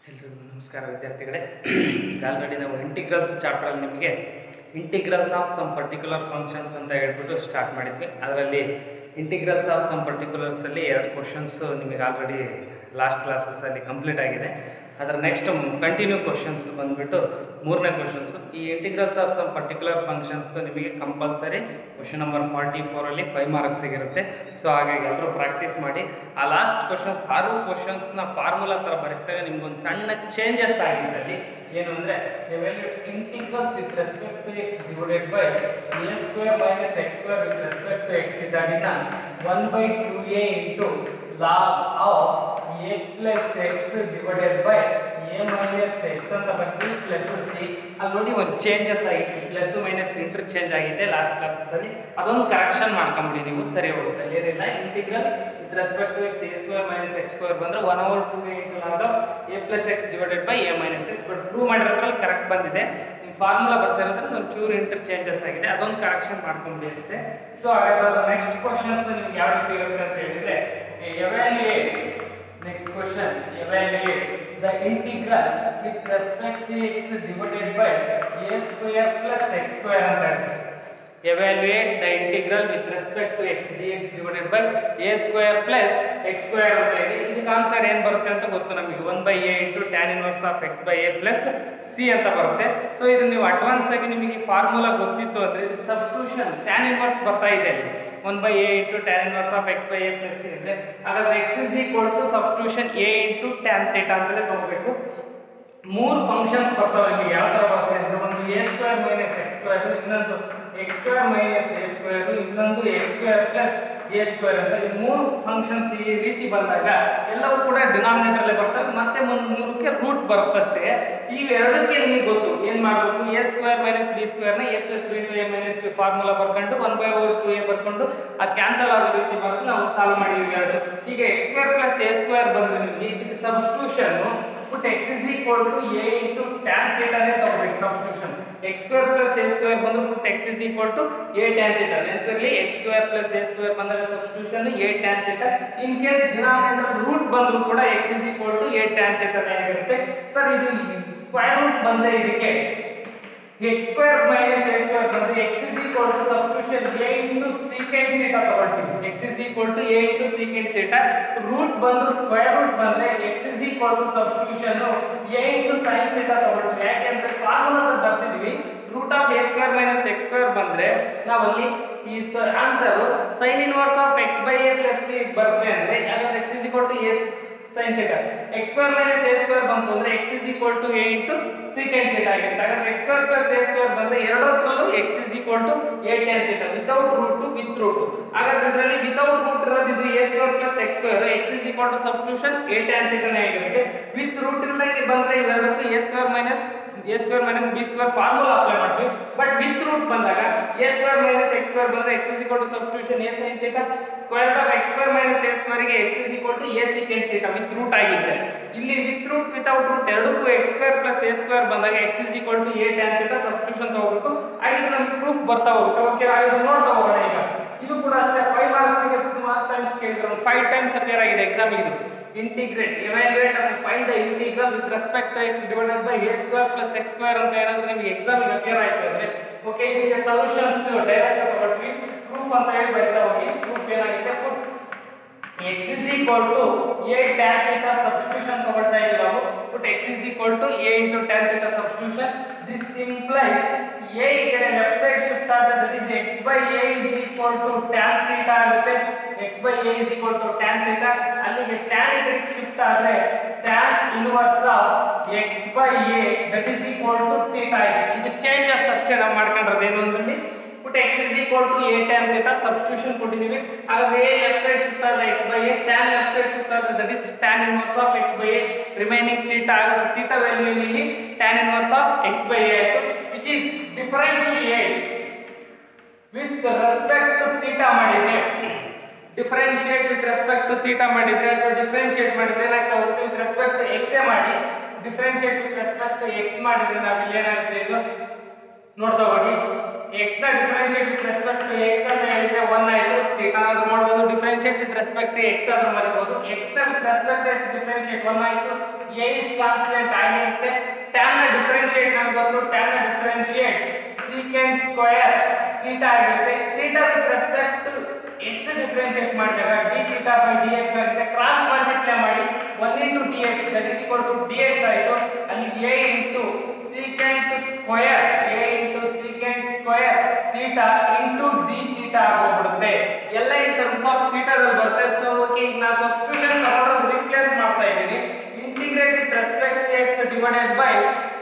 ಎಲ್ರಿಗೂ ನಮಸ್ಕಾರ ವಿದ್ಯಾರ್ಥಿಗಳೇ ಆಲ್ರೆಡಿ ನಾವು ಇಂಟಿಗ್ರಲ್ಸ್ ಚಾಪ್ಟ್ರಲ್ಲಿ ನಿಮಗೆ integrals of some particular functions ಅಂತ ಹೇಳ್ಬಿಟ್ಟು ಸ್ಟಾರ್ಟ್ ಮಾಡಿದ್ವಿ ಅದರಲ್ಲಿ ಇಂಟಿಗ್ರಲ್ಸ್ ಆಫ್ ಸಮ್ ಪರ್ಟಿಕ್ಯುಲರ್ಸಲ್ಲಿ ಎರಡು ಕ್ವಶನ್ಸು ನಿಮಗೆ ಆಲ್ರೆಡಿ ಲಾಸ್ಟ್ ಕ್ಲಾಸಸ್ಸಲ್ಲಿ ಕಂಪ್ಲೀಟ್ ಆಗಿದೆ ಅದರ ನೆಕ್ಸ್ಟ್ ಕಂಟಿನ್ಯೂ ಕ್ವಶನ್ಸ್ ಬಂದುಬಿಟ್ಟು ಮೂರನೇ ಕ್ವಶನ್ಸು ಈ ಇಂಟಿಗ್ರಲ್ಸ್ ಆಫ್ ಸಮ್ ಪರ್ಟಿಕ್ಯುಲರ್ ಫಂಕ್ಷನ್ಸ್ದು ನಿಮಗೆ ಕಂಪಲ್ಸರಿ ಕ್ವಶನ್ ನಂಬರ್ ಫಾರ್ಟಿ ಫೋರಲ್ಲಿ ಫೈವ್ ಮಾರ್ಕ್ಸಿಗಿರುತ್ತೆ ಸೊ ಹಾಗಾಗಿ ಎಲ್ಲರೂ ಪ್ರಾಕ್ಟೀಸ್ ಮಾಡಿ ಆ ಲಾಸ್ಟ್ ಕ್ವಶನ್ಸ್ ಆರು ಕ್ವಶನ್ಸ್ನ ಫಾರ್ಮುಲಾ ಥರ ಬರೆಸ್ತೇವೆ ನಿಮ್ಗೊಂದು ಸಣ್ಣ ಚೇಂಜಸ್ ಆಗಿದೆ ಅಲ್ಲಿ ಏನು ಅಂದರೆ integrals with respect to x divided by a square minus x square with respect to x ಇದ್ದಾಗಿನ one by two a into log of a plus x divided by a minus x ಅಂತ ಬರ್ತೀವಿ plus c ಅಲ್ಲಿ ನೋಡಿ ಒಂದು changes ಆಗಿದೆ plus minus interchange ಆಗಿದೆ last ಕ್ಲಾಸಸ್ಸಲ್ಲಿ ಅದೊಂದು ಕರೆಕ್ಷನ್ ಮಾಡ್ಕೊಂಬಿಡಿ ನೀವು ಸರಿ ಹೋಗುತ್ತೆ ಅಲ್ಲಿ ಏನಿಲ್ಲ integral with respect to x a square minus x square ಬಂದರೆ one over two a into log of a plus x divided by a minus x but prove ಮಾಡಿರೋದ್ರಲ್ಲಿ ಕರೆಕ್ಟ್ ಬಂದಿದೆ ನಿಮ್ಮ ಫಾರ್ಮುಲಾ ಬರ್ಸಿರೋದ್ರಲ್ಲಿ ಒಂದು ಚೂರು ಇಂಟರ್ಚೇಂಜಸ್ ಆಗಿದೆ ಅದೊಂದು ಕರೆಕ್ಷನ್ ಮಾಡ್ಕೊಂಬಿಡಿ ಅಷ್ಟೇ ಸೊ ಹಾಗಾದ್ರೆ ನೆಕ್ಸ್ಟ್ ಕ್ವಶನ್ಸ್ ನಿಮ್ಗೆ ಯಾವ ರೀತಿ ಇರುತ್ತೆ ಅಂತ ಹೇಳಿದ್ರೆ evaluate next question evaluate the integral with respect to x divided by a square plus x square ಅಂತ ಇರುತ್ತೆ evaluate the integral with respect to x d x divided by a square plus x square ಅಂತ ಇದೆ ಇದಕ್ಕೆ answer ಏನು ಬರುತ್ತೆ ಅಂತ ಗೊತ್ತು ನಮಗೆ one by a into tan inverse of x by a plus c ಅಂತ ಬರುತ್ತೆ ಸೊ ಇದು ನೀವು ಅಡ್ವಾನ್ಸ್ ಆಗಿ ನಿಮಗೆ ಫಾರ್ಮುಲಾ ಗೊತ್ತಿತ್ತು ಅಂದರೆ ಇದಕ್ಕೆ ಸಬ್ಸ್ಟಿಟ್ಯೂಷನ್ ಟ್ಯಾನ್ ಇನ್ವರ್ಸ್ ಬರ್ತಾ ಇದೆ ಅಲ್ಲಿ one by a into tan inverse of x by a plus c ಅಂದರೆ ಹಾಗಾದ್ರೆ x is equal to substitution a into tan theta ಅಂತಲೇ ತಗೋಬೇಕು ಮೂರು ಫಂಕ್ಷನ್ಸ್ ಬರ್ತವೆ ನಿಮಗೆ ಯಾವ ಥರ ಬರುತ್ತೆ ಅಂದರೆ ಒಂದು a square minus x square ಇನ್ನೊಂದು x square minus a square ಇನ್ನೊಂದು x square plus a square ಅಂತ ಈ ಮೂರು ಫಂಕ್ಷನ್ಸ್ ಈ ರೀತಿ ಬಂದಾಗ ಎಲ್ಲವೂ ಕೂಡ ಡಿನಾಮಿನೇಟರ್ಲೇ ಬರ್ತವೆ ಮತ್ತೆ ಒಂದು ಮೂರಕ್ಕೆ ರೂಟ್ ಬರುತ್ತಷ್ಟೇ ಇವೆರಡಕ್ಕೆ ನಿಮಗೆ ಗೊತ್ತು ಏನು ಮಾಡಬೇಕು ಎ ಸ್ಕ್ವೇರ್ ಮೈನಸ್ ಬಿ ಸ್ಕ್ವೇರ್ನ a plus b into a minus b formula ಬರ್ಕೊಂಡು one by over two a ಬರ್ಕೊಂಡು ಅದು ಕ್ಯಾನ್ಸಲ್ ಆಗೋ ರೀತಿ ಬರುತ್ತೆ ನಾವು ಸಾಲ್ವ್ ಮಾಡಿದ್ವಿ ಎರಡು ಈಗ x square plus a square ಬಂದ್ರೆ ನಿಮಗೆ ಇದಕ್ಕೆ substitution put x is equal to a into tan ಥೀಟಾನೇ ತಗೋಬೇಕು substitution x square plus a square ಬಂದ್ರೆ put x is equal to a tan theta ನೆನಪಿರಲಿ x square plus a square ಬಂದಾಗ substitution a tan theta in case denominator root ಬಂದ್ರು ಕೂಡ x is equal to a tan ಥೀಟಾನೇ ಆಗಿರುತ್ತೆ sir ಇದು square root ಬಂದ್ರೆ ಇದಕ್ಕೆ X square minus a square ಬಂದ್ರೆ x is equal to substitution a into secant theta ತಗೊಳ್ತೀವಿ x is equal to a into secant theta root ಬಂದು square root ಬಂದ್ರೆ x is equal to substitution a into sine theta ತಗೊಳ್ತೀವಿ ಯಾಕೆಂದ್ರೆ ಫಾರ್ಮುಲಾದಲ್ಲಿ ಬರ್ಸಿದ್ವಿ root of a square minus x square ಬಂದ್ರೆ ನಾವಲ್ಲಿ ಈ answer sine inverse of x by a plus c ಬರುತ್ತೆ ಅಂದ್ರೆ ಯಾಕಂದ್ರೆ x is equal to a sine theta X square minus a square ಬಂತು ಅಂದ್ರೆ x is equal to a into secant theta ಆಗಿರುತ್ತೆ ಹಾಗಾದ್ರೆ x square plus a square ಬಂದ್ರೆ ಎರಡರಲ್ಲೂ x is equal to a tan theta without root with root ಹಾಗಾದ್ರೆ ಇದರಲ್ಲಿ without root ಇರೋದಿದ್ದು a square plus x square x is equal to substitution a tan ಥೀಟಾನೇ ಆಗಿರುತ್ತೆ with root ಇಲ್ಲದೆ ಬಂದ್ರೆ ಇವೆರಡಕ್ಕೂ a square minus a square minus b square formula apply ಮಾಡ್ತೀವಿ but with root ಬಂದಾಗ a square minus x square ಬಂದ್ರೆ x is equal to substitution a sine theta square root of x square minus a square ಗೆ x is equal to a secant theta with root ಆಗಿದ್ರೆ ಇಲ್ಲಿ with root without root ಎರಡಕ್ಕೂ x square plus a square ಬಂದಾಗ x is equal to a tan theta substitution ತಗೋಬೇಕು ಹಾಗಿದ್ರೆ ನಮ್ಗೆ proof ಬರ್ತಾ ಹೋಗುತ್ತೆ ಓಕೆ ಹಾಗಿದ್ರೆ ನೋಡ್ತಾ ಹೋಗೋಣ ಈಗ ಇದು ಕೂಡ ಅಷ್ಟೇ ಫೈವ್ ಮಾರ್ಕ್ಸ್ಗೆ ಸುಮಾರು ಟೈಮ್ಸ್ ಕೇಳಿದ್ರು ಫೈವ್ ಟೈಮ್ಸ್ ಅಪಿಯರ್ ಆಗಿದೆ ಎಕ್ಸಾಮ್ ಇದು ಇಂಟಿಗ್ರೇಟ್ ಎವ್ಯಾಲ್ಯೂಯೇಟ್ ಅಥವಾ find the integral with respect to x divided by a square plus x square ಅಂತ ಏನಾದರೂ ನಿಮಗೆ ಎಕ್ಸಾಮಿಗೆ ಅಪಿಯರ್ ಆಯ್ತು ಅಂದ್ರೆ ಓಕೆ ಇದಕ್ಕೆ ಸೊಲ್ಯೂಷನ್ಸ್ ಡೈರೆಕ್ಟ್ ತಗೊಳ್ತೀವಿ ಪ್ರೂಫ್ ಅಂತ ಹೇಳಿ ಬರಿತಾ ಹೋಗಿ ಪ್ರೂಫ್ ಏನಾಗುತ್ತೆ put x is equal to a tan theta substitution ತಗೊಳ್ತಾ ಇದ್ದೀವಿ ನಾವು put x is equal to a into tan theta substitution this implies a ಈ ಕಡೆ ಲೆಫ್ಟ್ ಸೈಡ್ ಶಿಫ್ಟ್ ಆಗುತ್ತೆ that is x by a is equal to tan theta ಆಗುತ್ತೆ x by a is equal to tan theta ಅಲ್ಲಿಗೆ tan ಈ ಕಡೆ shift ಆದ್ರೆ tan inverse of x by a that is equal to theta ಇದೆ ಇದು changes ಅಷ್ಟೇ ನಾವು ಮಾಡ್ಕೊಂಡ್ರದ್ದು ಏನು ಅಂದ್ರಲ್ಲಿ put x is equal to a tan theta substitution ಕೊಟ್ಟಿದ್ದೀವಿ ಹಾಗಾದ್ರೆ ಎ ಲೆಫ್ಟ್ ಸೈಡ್ ಶಿಫ್ಟ್ ಆದ್ರೆ x by a tan left side shift ಆದ್ರೆ that is tan inverse of x by a remaining theta ಹಾಗಾದ್ರೆ ಥೀಟಾ ವ್ಯಾಲ್ಯೂ ಏನಿಲ್ಲಿ tan inverse of x by a ಆಯಿತು which is differentiate with respect to theta ಮಾಡಿದ್ರೆ differentiate with respect to theta ಮಾಡಿದ್ರೆ ಅಥವಾ differentiate ಮಾಡಿದ್ರೆ ಏನಾಗ್ತಾ ಹೋಗುತ್ತೆ with respect to ಎಕ್ಸೇ ಮಾಡಿ differentiate with respect to x ಮಾಡಿದ್ರೆ ನಾವು ಇಲ್ಲಿ ಏನಾಗುತ್ತೆ ಇದು ನೋಡ್ತಾ ಹೋಗಿ ಎಕ್ಸ್ ನ differentiate with respect to x ಅಂತ ಹೇಳಿದ್ರೆ ಒನ್ ಆಯ್ತು ಥೀಟಾ ಆದ್ರೂ ಮಾಡ್ಬೋದು differentiate with respect to x ಆದ್ರೂ ಮಾಡಬಹುದು ಎಕ್ಸ್ ನ with respect to x differentiate one ಆಯ್ತು ಎ ಇಸ್ ಕಾನ್ಸ್ಟೆಂಟ್ ಆಗಿರುತ್ತೆ ಟ್ಯಾನ್ ನ ಡಿಫರೆನ್ಶಿಯೇಟ್ ನಮಗೆ ಗೊತ್ತು ಟ್ಯಾನ್ ನ ಡಿಫರೆನ್ಶಿಯೇಟ್ ಸೀಕೆಂಟ್ ಸ್ಕ್ವೇರ್ ಥೀಟಾ ಆಗಿರುತ್ತೆ theta with respect to x differentiate ಮಾಡಿದಾಗ D theta by d x ಆಗುತ್ತೆ ಕ್ರಾಸ್ ಮಲ್ಟಿಪ್ಲೈ ಮಾಡಿ one into d x that is equal to d x ಆಯಿತು ಅಲ್ಲಿ a into secant square a into secant square theta into d theta ಆಗೋಗ್ಬಿಡುತ್ತೆ ಎಲ್ಲ in terms of ಥೀಟಾದಲ್ಲಿ ಬರುತ್ತೆ so okay ಈಗ ನಾನು substitution ತಗೊಂಡು ರಿಪ್ಲೇಸ್ ಮಾಡ್ತಾ ಇದ್ದೀನಿ integrate with respect to x divided by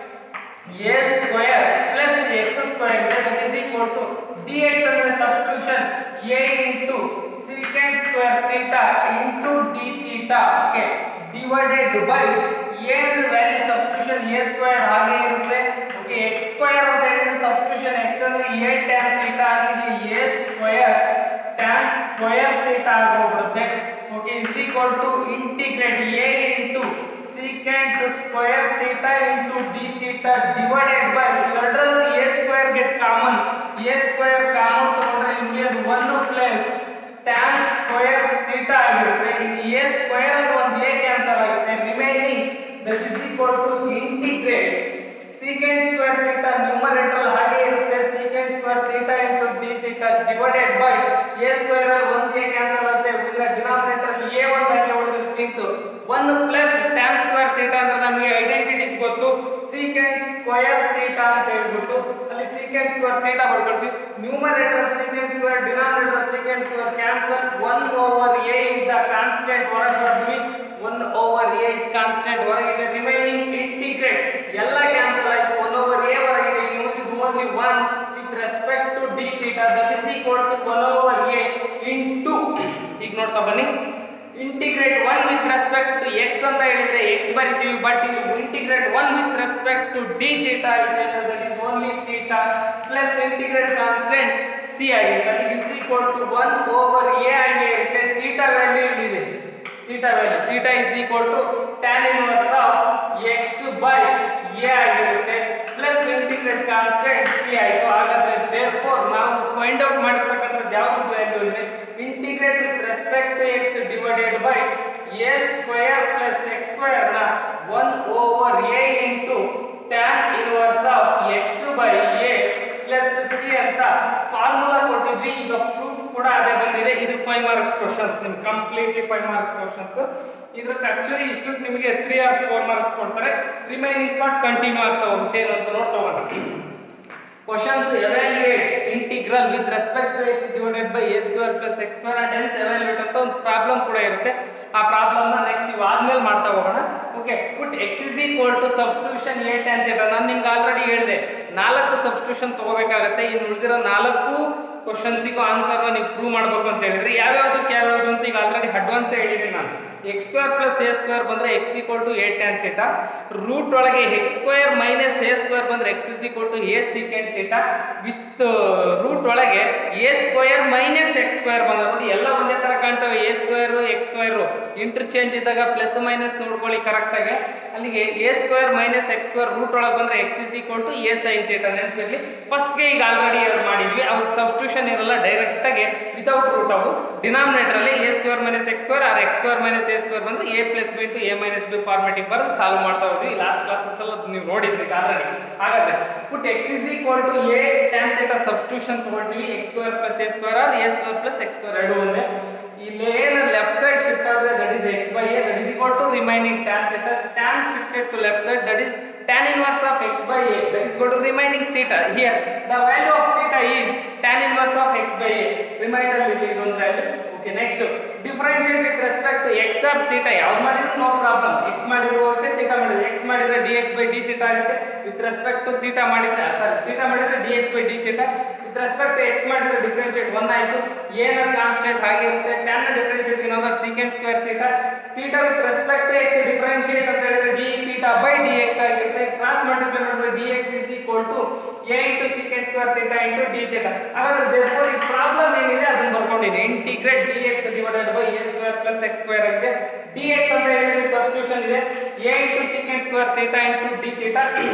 a square plus x square that is equal to dx ಅಂದ್ರೆ substitution a into secant square theta into d theta okay divided by a ಅಂದ್ರೆ value substitution a square ಹಾಗೆ ಇರುತ್ತೆ okay x square ಅಂತ ಹೇಳಿದ್ರೆ substitution x ಅಂದ್ರೆ a tan theta ಅಲ್ಲಿಗೆ a square tan square theta ಆಗೋಗ್ಬಿಡುತ್ತೆ okay is equal to integrate a into secant square theta into d theta divided by ಎರಡರಲ್ಲಿ a square get common a square common ತಗೊಂಡ್ರೆ ನಿಮಗೆ ಅದು 1 plus tan square theta ಆಗಿರುತ್ತೆ ಇಲ್ಲಿ a square ಅಲ್ಲಿ ಒಂದು a cancel ಆಗುತ್ತೆ remaining that is equal to integrate secant square theta numerator ಹಾಗೆ ಇರುತ್ತೆ secant square theta into d theta divided by a square ಅಲ್ಲಿ ಒಂದು a ಕ್ಯಾನ್ಸಲ್ ಆಗುತ್ತೆ ಇನ್ನ ಡಿನಾಮಿನೇಟರ್ ಅಲ್ಲಿ a ಒಂದು ಹಾಗೆ ಉಳಿದಿರುತ್ತೆ into 1 plus tan square theta ಅಂದ್ರೆ ನಮಗೆ ಐಡೆಂಟಿಟೀಸ್ ಗೊತ್ತು secant square theta ಅಂತ ಹೇಳ್ಬಿಟ್ಟು ಅಲ್ಲಿ secant square theta ಬರ್ಕೊಳ್ತೀವಿ numerator secant square denominator secant square cancel 1 over a is the constant ಹೊರಗೆ ಬರ್ತೀವಿ 1 ಓವರ್ a is constant ಹೊರಗಿದೆ ರಿಮೈನಿಂಗ್ ಇಂಟಿಗ್ರೇಟ್ ಎಲ್ಲ ಕ್ಯಾನ್ಸಲ್ ಆಯ್ತು 1 ಓವರ್ a ಹೊರಗಿದೆ ಇಲ್ಲಿ ಉಳಿದಿದ್ದು only 1 with respect to d theta that is equal to 1 over a into ಈಗ ನೋಡ್ತಾ ಬನ್ನಿ integrate 1 with respect to x ಅಂತ ಹೇಳಿದ್ರೆ x ಬರಿತೀವಿ ಬಟ್ ಇಲ್ಲಿ integrate 1 with respect to d theta ಇದೆ that is only theta plus integrate constant c ಆಗಿರುತ್ತೆ ಅಲ್ಲಿ is equal to 1 over a ಆಗಿ ಇರುತ್ತೆ theta ವ್ಯಾಲ್ಯೂ ಇಲ್ಲಿದೆ theta value theta is equal to tan inverse of x by a ಆಗಿರುತ್ತೆ plus integrate constant c ಆಯಿತು ಹಾಗಾದ್ರೆ therefore ನಾವು find out ಮಾಡಿರ್ತಕ್ಕಂಥದ್ದು ಯಾವುದು ವ್ಯಾಲ್ಯೂ ಅಂದ್ರೆ integrate with respect to x divided by a square plus x square ನ 1 over a into tan inverse of x by a plus c ಅಂತ formula ಕೊಟ್ಟಿದ್ವಿ ಈಗ ಪ್ರೂಫ್ ಕೂಡ ಅದೇ ಬಂದಿದೆ ಇದು ಫೈವ್ ಮಾರ್ಕ್ಸ್ ಕ್ವಶನ್ಸ್ ನಿಮ್ಗೆ ಕಂಪ್ಲೀಟ್ಲಿ ಫೈವ್ ಮಾರ್ಕ್ಸ್ ಕ್ವಶನ್ಸ್ ಇದ್ರದ್ದು ಆಕ್ಚುಲಿ ಇಷ್ಟಕ್ಕೆ ನಿಮಗೆ ತ್ರೀ ಆರ್ ಫೋರ್ ಮಾರ್ಕ್ಸ್ ಕೊಡ್ತಾರೆ ರಿಮೈನಿಂಗ್ ಪಾರ್ಟ್ ಕಂಟಿನ್ಯೂ ಆಗ್ತಾ ಹೋಗುತ್ತೆ ಏನು ಅಂತ ನೋಡ್ತಾ ಹೋಗೋಣ questions evaluate integral with respect to x divided by a square plus x square and hence evaluate ಅಂತ ಒಂದು ಪ್ರಾಬ್ಲಮ್ ಕೂಡ ಇರುತ್ತೆ ಆ ಪ್ರಾಬ್ಲಮ್ನ ನೆಕ್ಸ್ಟ್ ಇವು ಆದ್ಮೇಲೆ ಮಾಡ್ತಾ ಹೋಗೋಣ okay put x is equal to substitution a tan theta ನಾನು ನಿಮ್ಗೆ ಆಲ್ರೆಡಿ ಹೇಳಿದೆ ನಾಲ್ಕು ಸಬ್ಸ್ಟಿಟ್ಯೂಷನ್ ತಗೋಬೇಕಾಗತ್ತೆ ಇನ್ನು ಉಳಿದಿರೋ ನಾಲ್ಕು ಕ್ವಶನ್ಸಿಗೂ ಆನ್ಸರ್ನ ನೀವು ಪ್ರೂವ್ ಮಾಡಬೇಕು ಅಂತ ಹೇಳಿದ್ರೆ ಯಾವ್ಯಾವ್ದಕ್ಕೆ ಯಾವ್ಯಾವ್ದು ಅಂತ ಈಗ ಆಲ್ರೆಡಿ ಅಡ್ವಾನ್ಸೇ ಹೇಳಿದ್ದೀನಿ ನಾನು x square plus a square ಬಂದರೆ x equal to a tan theta root ಒಳಗೆ x square minus a square ಬಂದರೆ x is equal to a secant theta with root ಒಳಗೆ a square minus x square ಬಂದ್ರೆ ನೋಡಿ ಎಲ್ಲ ಒಂದೇ ಥರ ಕಾಣ್ತವೆ a square x square interchange ಇದ್ದಾಗ ಪ್ಲಸ್ ಮೈನಸ್ ನೋಡ್ಕೊಳ್ಳಿ ಕರೆಕ್ಟಾಗಿ ಅಲ್ಲಿಗೆ a square minus x square root ಒಳಗೆ ಬಂದರೆ x is equal to a sine theta ನೆನಪಿರಲಿ ಫಸ್ಟ್ಗೆ ಈಗ ಆಲ್ರೆಡಿ ಎರಡು ಮಾಡಿದ್ವಿ ಅವಾಗ ಸಬ್ಸ್ಟಿಟ್ಯೂಷನ್ ಇರಲ್ಲ ಡೈರೆಕ್ಟಾಗಿ ವಿತೌಟ್ ರೂಟ್ ಅವು ಡಿನಾಮಿನೇಟರಲ್ಲಿ a square minus x square or x square minus a square ಬಂದ್ರೆ a plus b into a minus b ಫಾರ್ಮೆಟಿಗೆ ಬರೆದು ಸಾಲ್ವ್ ಮಾಡ್ತಾ ಹೋದ್ವಿ ಲಾಸ್ಟ್ ಕ್ಲಾಸಸ್ ಎಲ್ಲ ನೀವು ನೋಡಿದ್ರಿ ಆಲ್ರೆಡಿ ಹಾಗಾದ್ರೆ put x is equal to a tan theta substitution ತಗೊಳ್ತೀವಿ x square plus a square or a square plus x square ಎರಡು ಒಂದೇ ಇಲ್ಲಿ ಏನು ಲೆಫ್ಟ್ ಸೈಡ್ ಶಿಫ್ಟ್ ಆದರೆ that is x by a that is equal to remaining tan theta tan shifted to left side that is tan inverse of x by a that is going to remaining theta here the value of theta is tan inverse of x by a remainder ಇಲ್ಲಿ ಇದೊಂದು value okay next differentiate with respect to x or theta ಯಾವ್ದು ಮಾಡಿದ್ರು no problem x ಮಾಡಿದ್ರು okay theta ಮಾಡಿದ್ರೆ x ಮಾಡಿದ್ರೆ d x by d theta ಆಗುತ್ತೆ with respect to theta ಮಾಡಿದ್ರೆ sorry theta ಮಾಡಿದ್ರೆ d x by d theta with respect to x ಮಾಡಿದ್ರೆ differentiate one ಆಯಿತು ಏನ ಕಾನ್ಸ್ಟೆಂಟ್ ಹಾಗೆ ಇರುತ್ತೆ ಟ್ಯಾನ್ ಡಿಫರೆನ್ಷಿಯೇಟ್ ಏನೋ that secant square theta theta with respect to x differentiate ಅಂತ ಹೇಳಿದ್ರೆ d theta by d x ಆಗಿರುತ್ತೆ ಕ್ರಾಸ್ ಮಲ್ಟಿಪ್ಲೈ ಮಾಡಿದ್ರೆ d x is equal to a into secant square theta into d theta ಹಾಗಾದ್ರೆ therefore ಈ problem ಏನಿದೆ ಅದನ್ನ ಬರ್ಕೊಂಡಿದ್ದೀನಿ integrate d x divided by a square plus x square ಆಗಿದೆ d x ಅಂತ ಹೇಳಿದ್ರೆ ಸಬ್ಸ್ಟಿಟ್ಯೂಷನ್ ಇದೆ a into secant square theta into d theta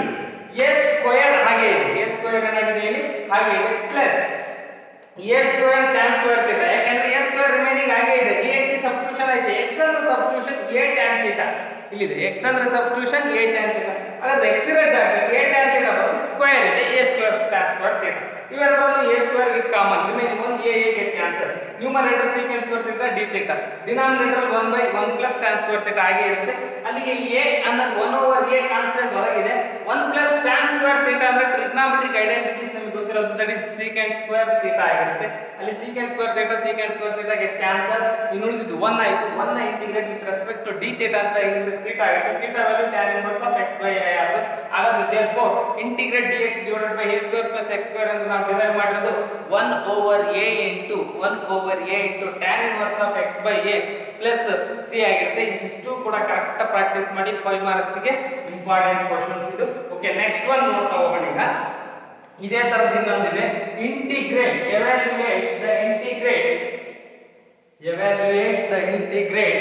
a square ಹಾಗೆ ಇದೆ ಎ ಸ್ಕ್ವೇರ್ ಏನಾಗಿದೆ ಇಲ್ಲಿ ಹಾಗೆ ಇದೆ plus a square tan square theta ಯಾಕಂದ್ರೆ ಎ ಸ್ಕ್ವೇರ್ ರಿಮೈನಿಂಗ್ ಹಾಗೆ ಇದೆ ಡಿ ಎಕ್ಸ್ ಸಬ್ಸ್ಟಿಟ್ಯೂಷನ್ ಐತೆ ಎಕ್ಸ್ ಅಂದ್ರೆ ಸಬ್ಸ್ಟಿಟ್ಯೂಷನ್ ಎ ಟ್ಯಾನ್ ಥೀಟಾ ಇಲ್ಲಿದೆ ಎಕ್ಸ್ ಅಂದ್ರೆ ಸಬ್ಸ್ಟಿಟ್ಯೂಷನ್ ಎ ಟ್ಯಾನ್ ಥೀಟಾ ಹಾಗಾದ್ರೆ ಎಕ್ಸ್ ಇರೋ ಜಾಗದಲ್ಲಿ ಎ ಟ್ಯಾನ್ ಥೀಟಾ ಬರುತ್ತೆ ಸ್ಕ್ವೇರ್ ಇದೆ a square tan square theta ಇವೆರಡರಲ್ಲೂ a square get common remaining ಒಂದು a a get cancel numerator secant square theta d theta denominator one by one plus tan square theta ಹಾಗೆ ಇರುತ್ತೆ ಅಲ್ಲಿಗೆ a ಅನ್ನೋದು one over a constant ಹೊರಗಿದೆ one plus tan square theta ಅಂದ್ರೆ trigonometric identities ನಮಗೆ ಗೊತ್ತಿರೋದು that is secant square theta ಆಗಿರುತ್ತೆ ಅಲ್ಲಿ secant square theta secant square theta get cancel ಇನ್ನು ಉಳಿದಿದ್ದು ಒನ್ ಆಯಿತು one integrate with respect to d theta ಅಂತ ಹೇಳಿದ್ರೆ ಥೀಟಾ ಆಗುತ್ತೆ theta value tan inverse of x by a ಆಗುತ್ತೆ ಹಾಗಾದ್ರೆ therefore integrate d x divided by a square plus x square ಅಂತ ನಾವು ಡಿರೈವ್ ಮಾಡಿರೋದು one over a into one over a into tan inverse of x by a plus c ಆಗಿರುತ್ತೆ ಇದಿಷ್ಟು ಕೂಡ correct practice ಮಾಡಿ five ಮಾರ್ಕ್ಸ್ಗೆ important questions ಇದು okay next one ನೋಡ್ತಾ ಹೋಗೋಣ ಈಗ ಇದೇ ತರದ್ದು ಇನ್ನೊಂದಿದೆ integrate evaluate the integrate evaluate the integrate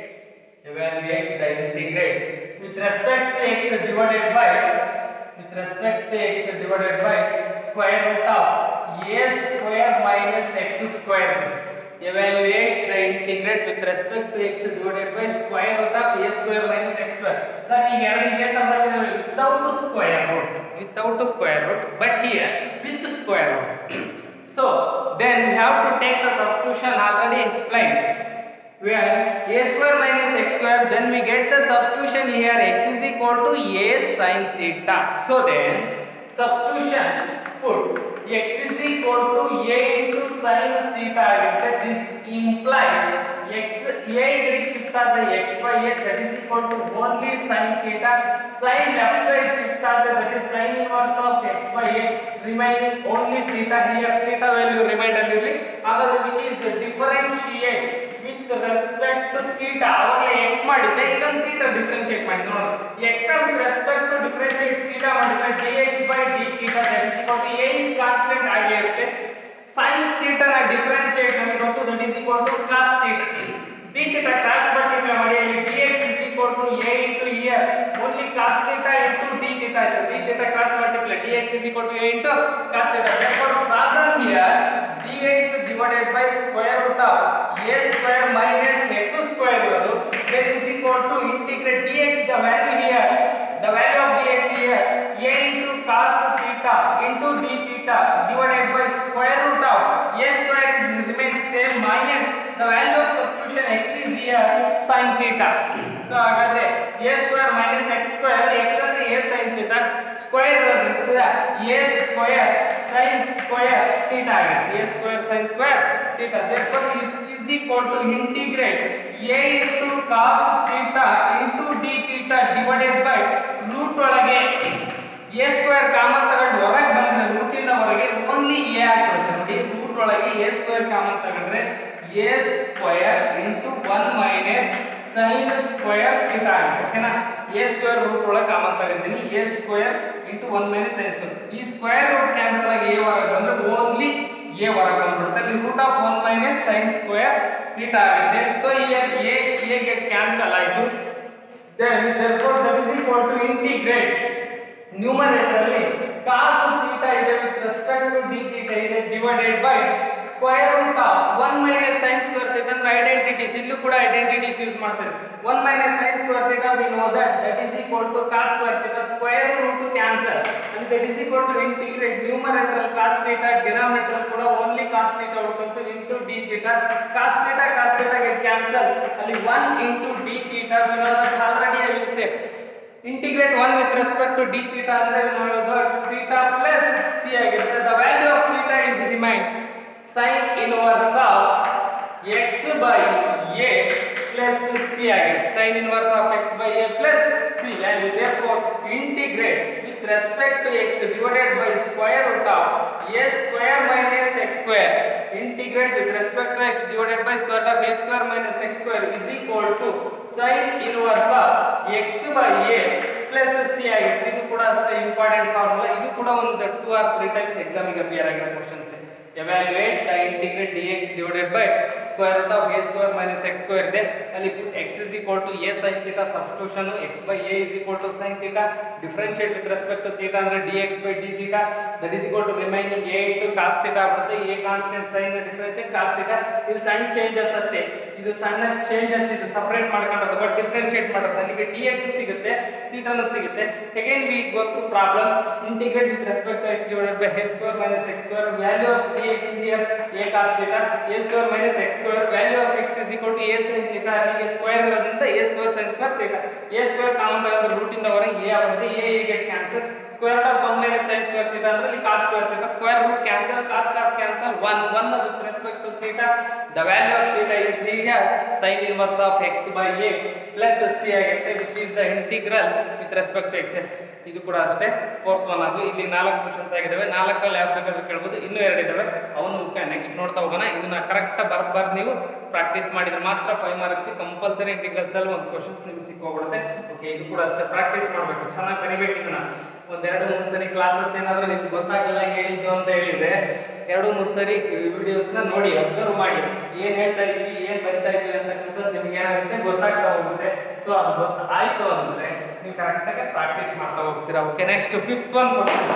evaluate the integrate with respect to x divided by with respect to x divided by square root of a square minus x square evaluate the integrate with respect to x divided by square root of a square minus x square sir ಈಗ ಎರಡು ಇದೇ ತರದಲ್ಲಿ without square root without square root but here with square root So then we have to take the substitution already explained. Where a square minus x square, then we get the substitution here x is equal to a sin theta. So then substitution put x is equal to a into sin theta ಆಗಿರುತ್ತೆ. This implies x a ಗೆ shift ಆದ್ರೆ x by a that is equal to only sin theta. Sin left side shift ಆದ್ರೆ that is sin inverse of x by a remaining only theta here theta value remain ಅಲ್ಲಿ ಹಾಗಾದ್ರೆ which is differentiate with respect to theta ಅವಾಗಲೇ x ಮಾಡಿದ್ದೆ ಇದನ್ನ theta differentiate ಮಾಡಿ ನೋಡೋಣ x ನ with respect to differentiate theta ಮಾಡಿದ್ರೆ dx by d theta that is equal to a is constant ಆಗೇ ಇರುತ್ತೆ sin theta ನ differentiate ನಮಗೆ ಗೊತ್ತು that is equal to cos theta d theta cross multiply ಮಾಡಿ ಅಲ್ಲಿ dx is equal to a into here only cos theta into d theta ಆಯ್ತು d theta cross multiply dx is equal to a into cos theta therefore problem here dx divided by square root of a square minus x square ಇರೋದು that is equal to integrate dx the value here the value of dx here a into cos theta into d theta divided by square root of a square is remains same minus the value of substitution x is here sin theta so ಹಾಗಾದ್ರೆ a square minus x square x ಅಂದ್ರೆ a sin theta square ಇರೋದ್ರಿಂದ a square sin square theta ಆಗುತ್ತೆ a square sin square theta therefore it is equal to integrate a into cos theta into d theta divided by root ಒಳಗೆ a square common ತಗೊಂಡು ಹೊರಗೆ ಬಂದ್ರೆ root ಇಂದ ಹೊರಗೆ only a ಆಗ್ಬಿಡುತ್ತೆ ನೋಡಿ root ಒಳಗೆ a square ಕಾಮನ್ ತಗೊಂಡ್ರೆ a square into one minus sine square theta ಆಗುತ್ತೆ ಓಕೆನಾ a ಸ್ಕ್ವೇರ್ ರೂಟ್ ಒಳಗೆ ಕಾಮನ್ ತಗೊಂಡಿದ್ದೀನಿ a square into one minus sine square ಈ ಸ್ಕ್ವೇರ್ ರೂಟ್ ಕ್ಯಾನ್ಸಲ್ ಆಗಿ a ಹೊರಗೆ ಬಂದ್ರೆ ಓನ್ಲಿ a ಹೊರಗೆ ಬಂದ್ಬಿಡುತ್ತೆ ಅಲ್ಲಿ root of one minus sine square theta ಆಗುತ್ತೆ so here a a get cancel ಆಯಿತು then therefore that is equal to integrate numerator ಅಲ್ಲಿ cos theta ಇದೆ with respect to d theta ಇದೆ divided by square root of 1 minus sin square theta ಅಂದ್ರೆ identities ಇಲ್ಲೂ ಕೂಡ identities use ಮಾಡ್ತಾರೆ 1 minus sin square theta we know that that is equal to cos square theta square root to cancel ಅಲ್ಲಿ that is equal to integrate numerator ಅಲ್ಲಿ cos theta denominator ಕೂಡ only cos theta ಉಳ್ಕೊಂತು into d theta cos theta cos theta get cancel ಅಲ್ಲಿ 1 into d theta we know that already I will say integrate one with respect to d theta ಅಂದ್ರೆ ನಾವು theta plus c ಆಗಿರುತ್ತೆ the value of theta is remain sine inverse of x by a plus c ಆಗಿರುತ್ತೆ sine inverse of x by a plus c value therefore integrate with respect to x divided by square root of a square minus x square integrate with respect to x divided by square root of a square minus x square is equal to sin inverse of x by a plus c ಆಗಿರುತ್ತೆ ಇದು ಕೂಡ ಅಷ್ಟೇ important formula ಇದು ಕೂಡ ಒಂದು two or three times ಎಕ್ಸಾಮಿಗೆ appear ಆಗಿರೋ questions evaluate the integrate d x divided by square root of a square minus x square ಇದೆ ಅಲ್ಲಿ x is equal to a sine theta substitution x by a is equal to sine theta differentiate with respect to theta ಅಂದ್ರೆ d x by d theta that is equal to remaining a into cos theta ಆಗ್ಬಿಡುತ್ತೆ a constant sine differentiate cos theta ಇದು ಸಣ್ಣ changes ಅಷ್ಟೇ ಇದು ಸಣ್ಣ changes ಇದು separate ಮಾಡ್ಕೊಂಡದ್ದು but differentiate ಮಾಡೋದು ಅಲ್ಲಿಗೆ ಡಿ ಎಕ್ಸ್ ಸಿಗುತ್ತೆ ಥೀಟಾನು ಸಿಗುತ್ತೆ again we go through problems integrate with respect to x divided by a square minus x square value of d x here a cos theta a square minus x square value of x is equal to a sine theta ಅಲ್ಲಿಗೆ square ಇರೋದ್ರಿಂದ a square sine square theta a square common ತಗೊಂಡ್ರೆ root ಇಂದ ಹೊರಗೆ a ಆಗುತ್ತೆ a a get cancel square root of 1 minus sine square theta ಅಂದ್ರೆ ಇಲ್ಲಿ cos square theta square root cancel cos cos cancel 1 1 with respect to theta the value of theta is here sin inverse of x by a plus c ಆಗುತ್ತೆ which is the integral with respect to x ಇದು ಕೂಡ ಅಷ್ಟೇ fourth one ಅದು ಇಲ್ಲಿ ನಾಲ್ಕು questions ಆಗಿದಾವೆ ನಾಲ್ಕಲ್ಲಿ ಯಾವ ಬೇಕಾದ್ರೂ ಕೇಳ್ಬೋದು ಇನ್ನೂ ಎರಡು ಇದಾವೆ ಅವನು ನೆಕ್ಸ್ಟ್ ನೋಡ್ತಾ ಹೋಗೋಣ ಇದನ್ನ ಕರೆಕ್ಟ್ ಬರ್ದ್ ಬರ್ದ್ ನೀವು ಪ್ರಾಕ್ಟೀಸ್ ಮಾಡಿದ್ರೆ ಮಾತ್ರ ಫೈವ್ ಮಾರ್ಕ್ಸ್ ಕಂಪಲ್ಸರಿ ಇಂಟಿಗ್ರಲ್ಸ್ ಅಲ್ಲಿ ಒಂದು ಕ್ವಶನ್ಸ್ ನಿಮ್ಗೆ ಸಿಕ್ಕೋಗ್ಬಿಡುತ್ತೆ ಓಕೆ ಇದು ಕೂಡ ಅಷ್ಟೇ ಪ್ರಾಕ್ಟೀಸ್ ಮಾಡಬೇಕು ಚೆನ್ನಾಗಿ ಬರಿಬೇಕು ಇದನ್ನ ಒಂದೆರಡು ಮೂರು ಸರಿ ಕ್ಲಾಸಸ್ ಏನಾದರೂ ನಿಮ್ಗೆ ಗೊತ್ತಾಗಲಿಲ್ಲ ಹೇಳಿದ್ದು ಅಂತ ಹೇಳಿದ್ರೆ ಎರಡು ಮೂರು ಸರಿ ವಿಡಿಯೋಸ್ನ ನೋಡಿ ಅಬ್ಸರ್ವ್ ಮಾಡಿ ಏನು ಹೇಳ್ತಾ ಇದ್ವಿ ಏನು ಬರಿತಾ ಇದ್ವಿ ಅಂತಕ್ಕಂಥದ್ದು ನಿಮ್ಗೆ ಏನಾಗುತ್ತೆ ಗೊತ್ತಾಗ್ತಾ ಹೋಗುತ್ತೆ ಸೊ ಅದು ಗೊತ್ತಾಯ್ತು ಅಂದ್ರೆ ನೀವು ಕರೆಕ್ಟಾಗಿ ಪ್ರಾಕ್ಟೀಸ್ ಮಾಡ್ತಾ ಹೋಗ್ತೀರಾ okay next fifth one question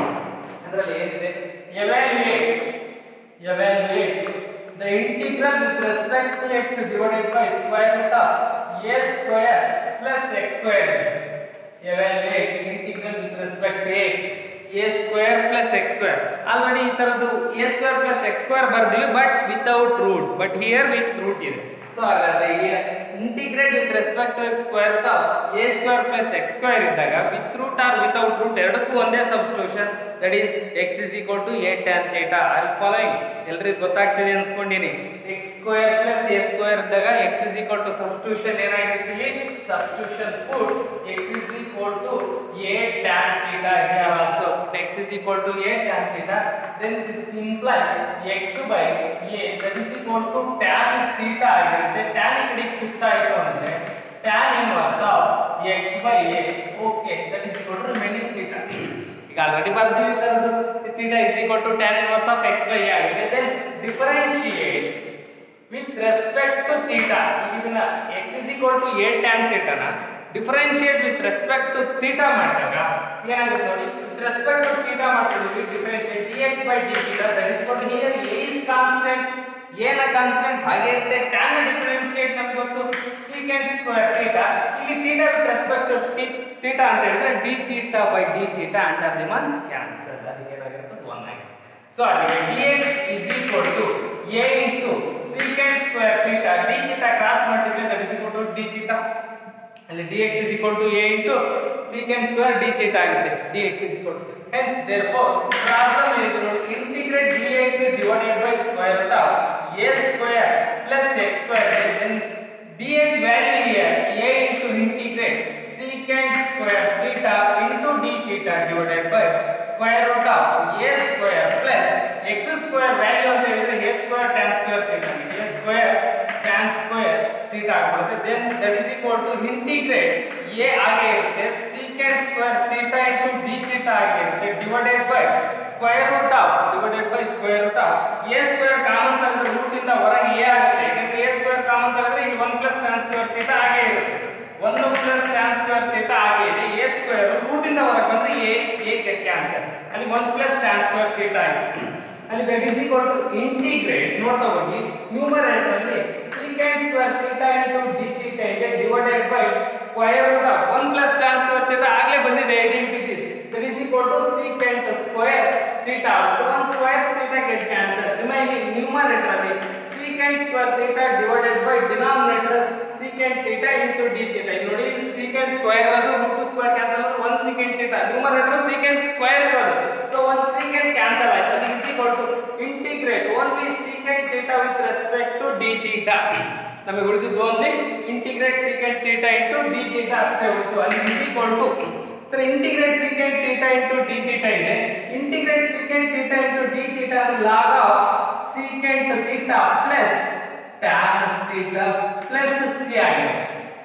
ಅದರಲ್ಲಿ ಏನಿದೆ evaluate evaluate the integral with respect to x divided by square root of a square plus x square evaluate integral with respect to x a square plus x square already ಈ ಥರದ್ದು a square plus x square ಬರ್ದಿವಿ but without root but here with root ಇದೆ so ಹಾಗಾದ್ರೆ integrate with respect to x square root of a square plus x square ಇದ್ದಾಗ with root or without root ಎರಡಕ್ಕೂ ಒಂದೇ substitution that is x is equal to a tan theta are following ಎಲ್ರಿಗೂ ಗೊತ್ತಾಗ್ತಿದೆ ಅನ್ಸ್ಕೊಂಡಿನಿ x square plus a square ಇದ್ದಾಗ x is equal to substitution ಏನಾಗಿರುತ್ತೆ ಇಲ್ಲಿ substitution put x is equal to a tan theta here also x is equal to a tan theta then this implies x by a that is equal to tan theta ಆಗಿರುತ್ತೆ tan ಈ ಕಡೆಗೆ shift ಆಯಿತು ಅಂದ್ರೆ tan inverse of x by a okay that is equal to remaining theta ಈಗ already ಬರ್ತೀವಿ ತರದ್ದು theta is equal to tan inverse of x by a ಆಗುತ್ತೆ then differentiate with respect to theta ಈಗ ಇದನ್ನ x is equal to a tan ಥೀಟಾನ differentiate with respect to theta ಮಾಡಿದಾಗ ಏನಾಗುತ್ತೆ ನೋಡಿ ವಿತ್ ರೆಸ್ಪೆಕ್ಟ್ ಟು ಥೀಟಾ ಮಾಡ್ತಿದ್ವಿ differentiate d x by d theta that is equal to here a is constant ಏನ constant ಹಾಗೆ ಇರುತ್ತೆ ಟ್ಯಾನ್ ಡಿಫರೆನ್ಶಿಯೇಟ್ ನಮಗೆ ಗೊತ್ತು ಸೀಕೆಂಟ್ ಸ್ಕ್ವೇರ್ ಥೀಟಾ ಇಲ್ಲಿ theta with respect to theta ಅಂತ ಹೇಳಿದ್ರೆ d theta by d theta under the ಮನ್ಸ್ cancel ಅದಕ್ಕೆ ಏನಾಗಿರುತ್ತೆ ಒನ್ ಆಗಿದೆ ಸೊ ಅಲ್ಲಿಗೆ d x is equal to a into secant square theta d theta cross ಮಾಡ್ತಿದ್ರೆ that is equal to d theta ಅಲ್ಲಿ d x is equal to a into secant square D theta ಆಗುತ್ತೆ d x is equal to hence therefore problem ಏನಿದೆ ನೋಡಿ integrate d x divided by square root of a square plus x square then d x value here a into integrate secant square theta into d theta divided by square root of a square plus x square value ಅಂತ ಹೇಳಿದ್ರೆ a square tan square theta a square tan square theta ಆಗ್ಬಿಡುತ್ತೆ then that is equal to integrate A ಆಗೇ ಇರುತ್ತೆ secant square theta into d theta ಆಗಿರುತ್ತೆ divided by square root of divided by square root of a square common ತೆಗೆದ್ರೆ root ಇಂದ ಹೊರಗೆ a ಆಗುತ್ತೆ ಯಾಕಂದ್ರೆ a square common ತೆಗೆದ್ರೆ ಇಲ್ಲಿ one plus tan square theta ಆಗೇ ಇರುತ್ತೆ ಒಂದು ಪ್ಲಸ್ ಟ್ಯಾನ್ ಸ್ಕ್ವೇರ್ ಥೀಟಾ ಆಗೇ ಇದೆ ಎ ಸ್ಕ್ವೇರ್ ರೂಟ್ ಇಂದ ಹೊರಗೆ ಬಂದ್ರೆ ಎ ಎ ಗೆಟ್ ಕ್ಯಾನ್ಸಲ್ ಅಲ್ಲಿ one plus tan square theta ಆಯ್ತು ಅಲ್ಲಿ that is equal to integrate ನೋಡ್ತಾ ಹೋಗಿ ನ್ಯೂಮರೇಟರ್ ಅಲ್ಲಿ secant square theta into d theta ಇದೆ divided by square root of one plus tan square theta ಆಗಲೇ ಬಂದಿದೆ identities that is equal to secant square theta one square theta get cancel remaining numerator ಅಲ್ಲಿ secant square theta divided by denominator secant theta into d theta ಇಲ್ಲಿ ನೋಡಿ secant square ಇರೋದು root square cancel ಆದ್ರೆ one secant theta numerator secant square ಇರೋದು so one secant cancel ಆಯ್ತು ಅದು is equal to integrate only secant theta with respect to d theta ನಮಗೆ ಉಳಿದಿದ್ದು only integrate secant theta into d theta ಅಷ್ಟೇ ಉಳಿತು ಅಲ್ಲಿ is equal to sir integrate secant theta into d theta ಇದೆ integrate secant theta into d theta log of secant theta plus tan theta plus c ಆಗಿದೆ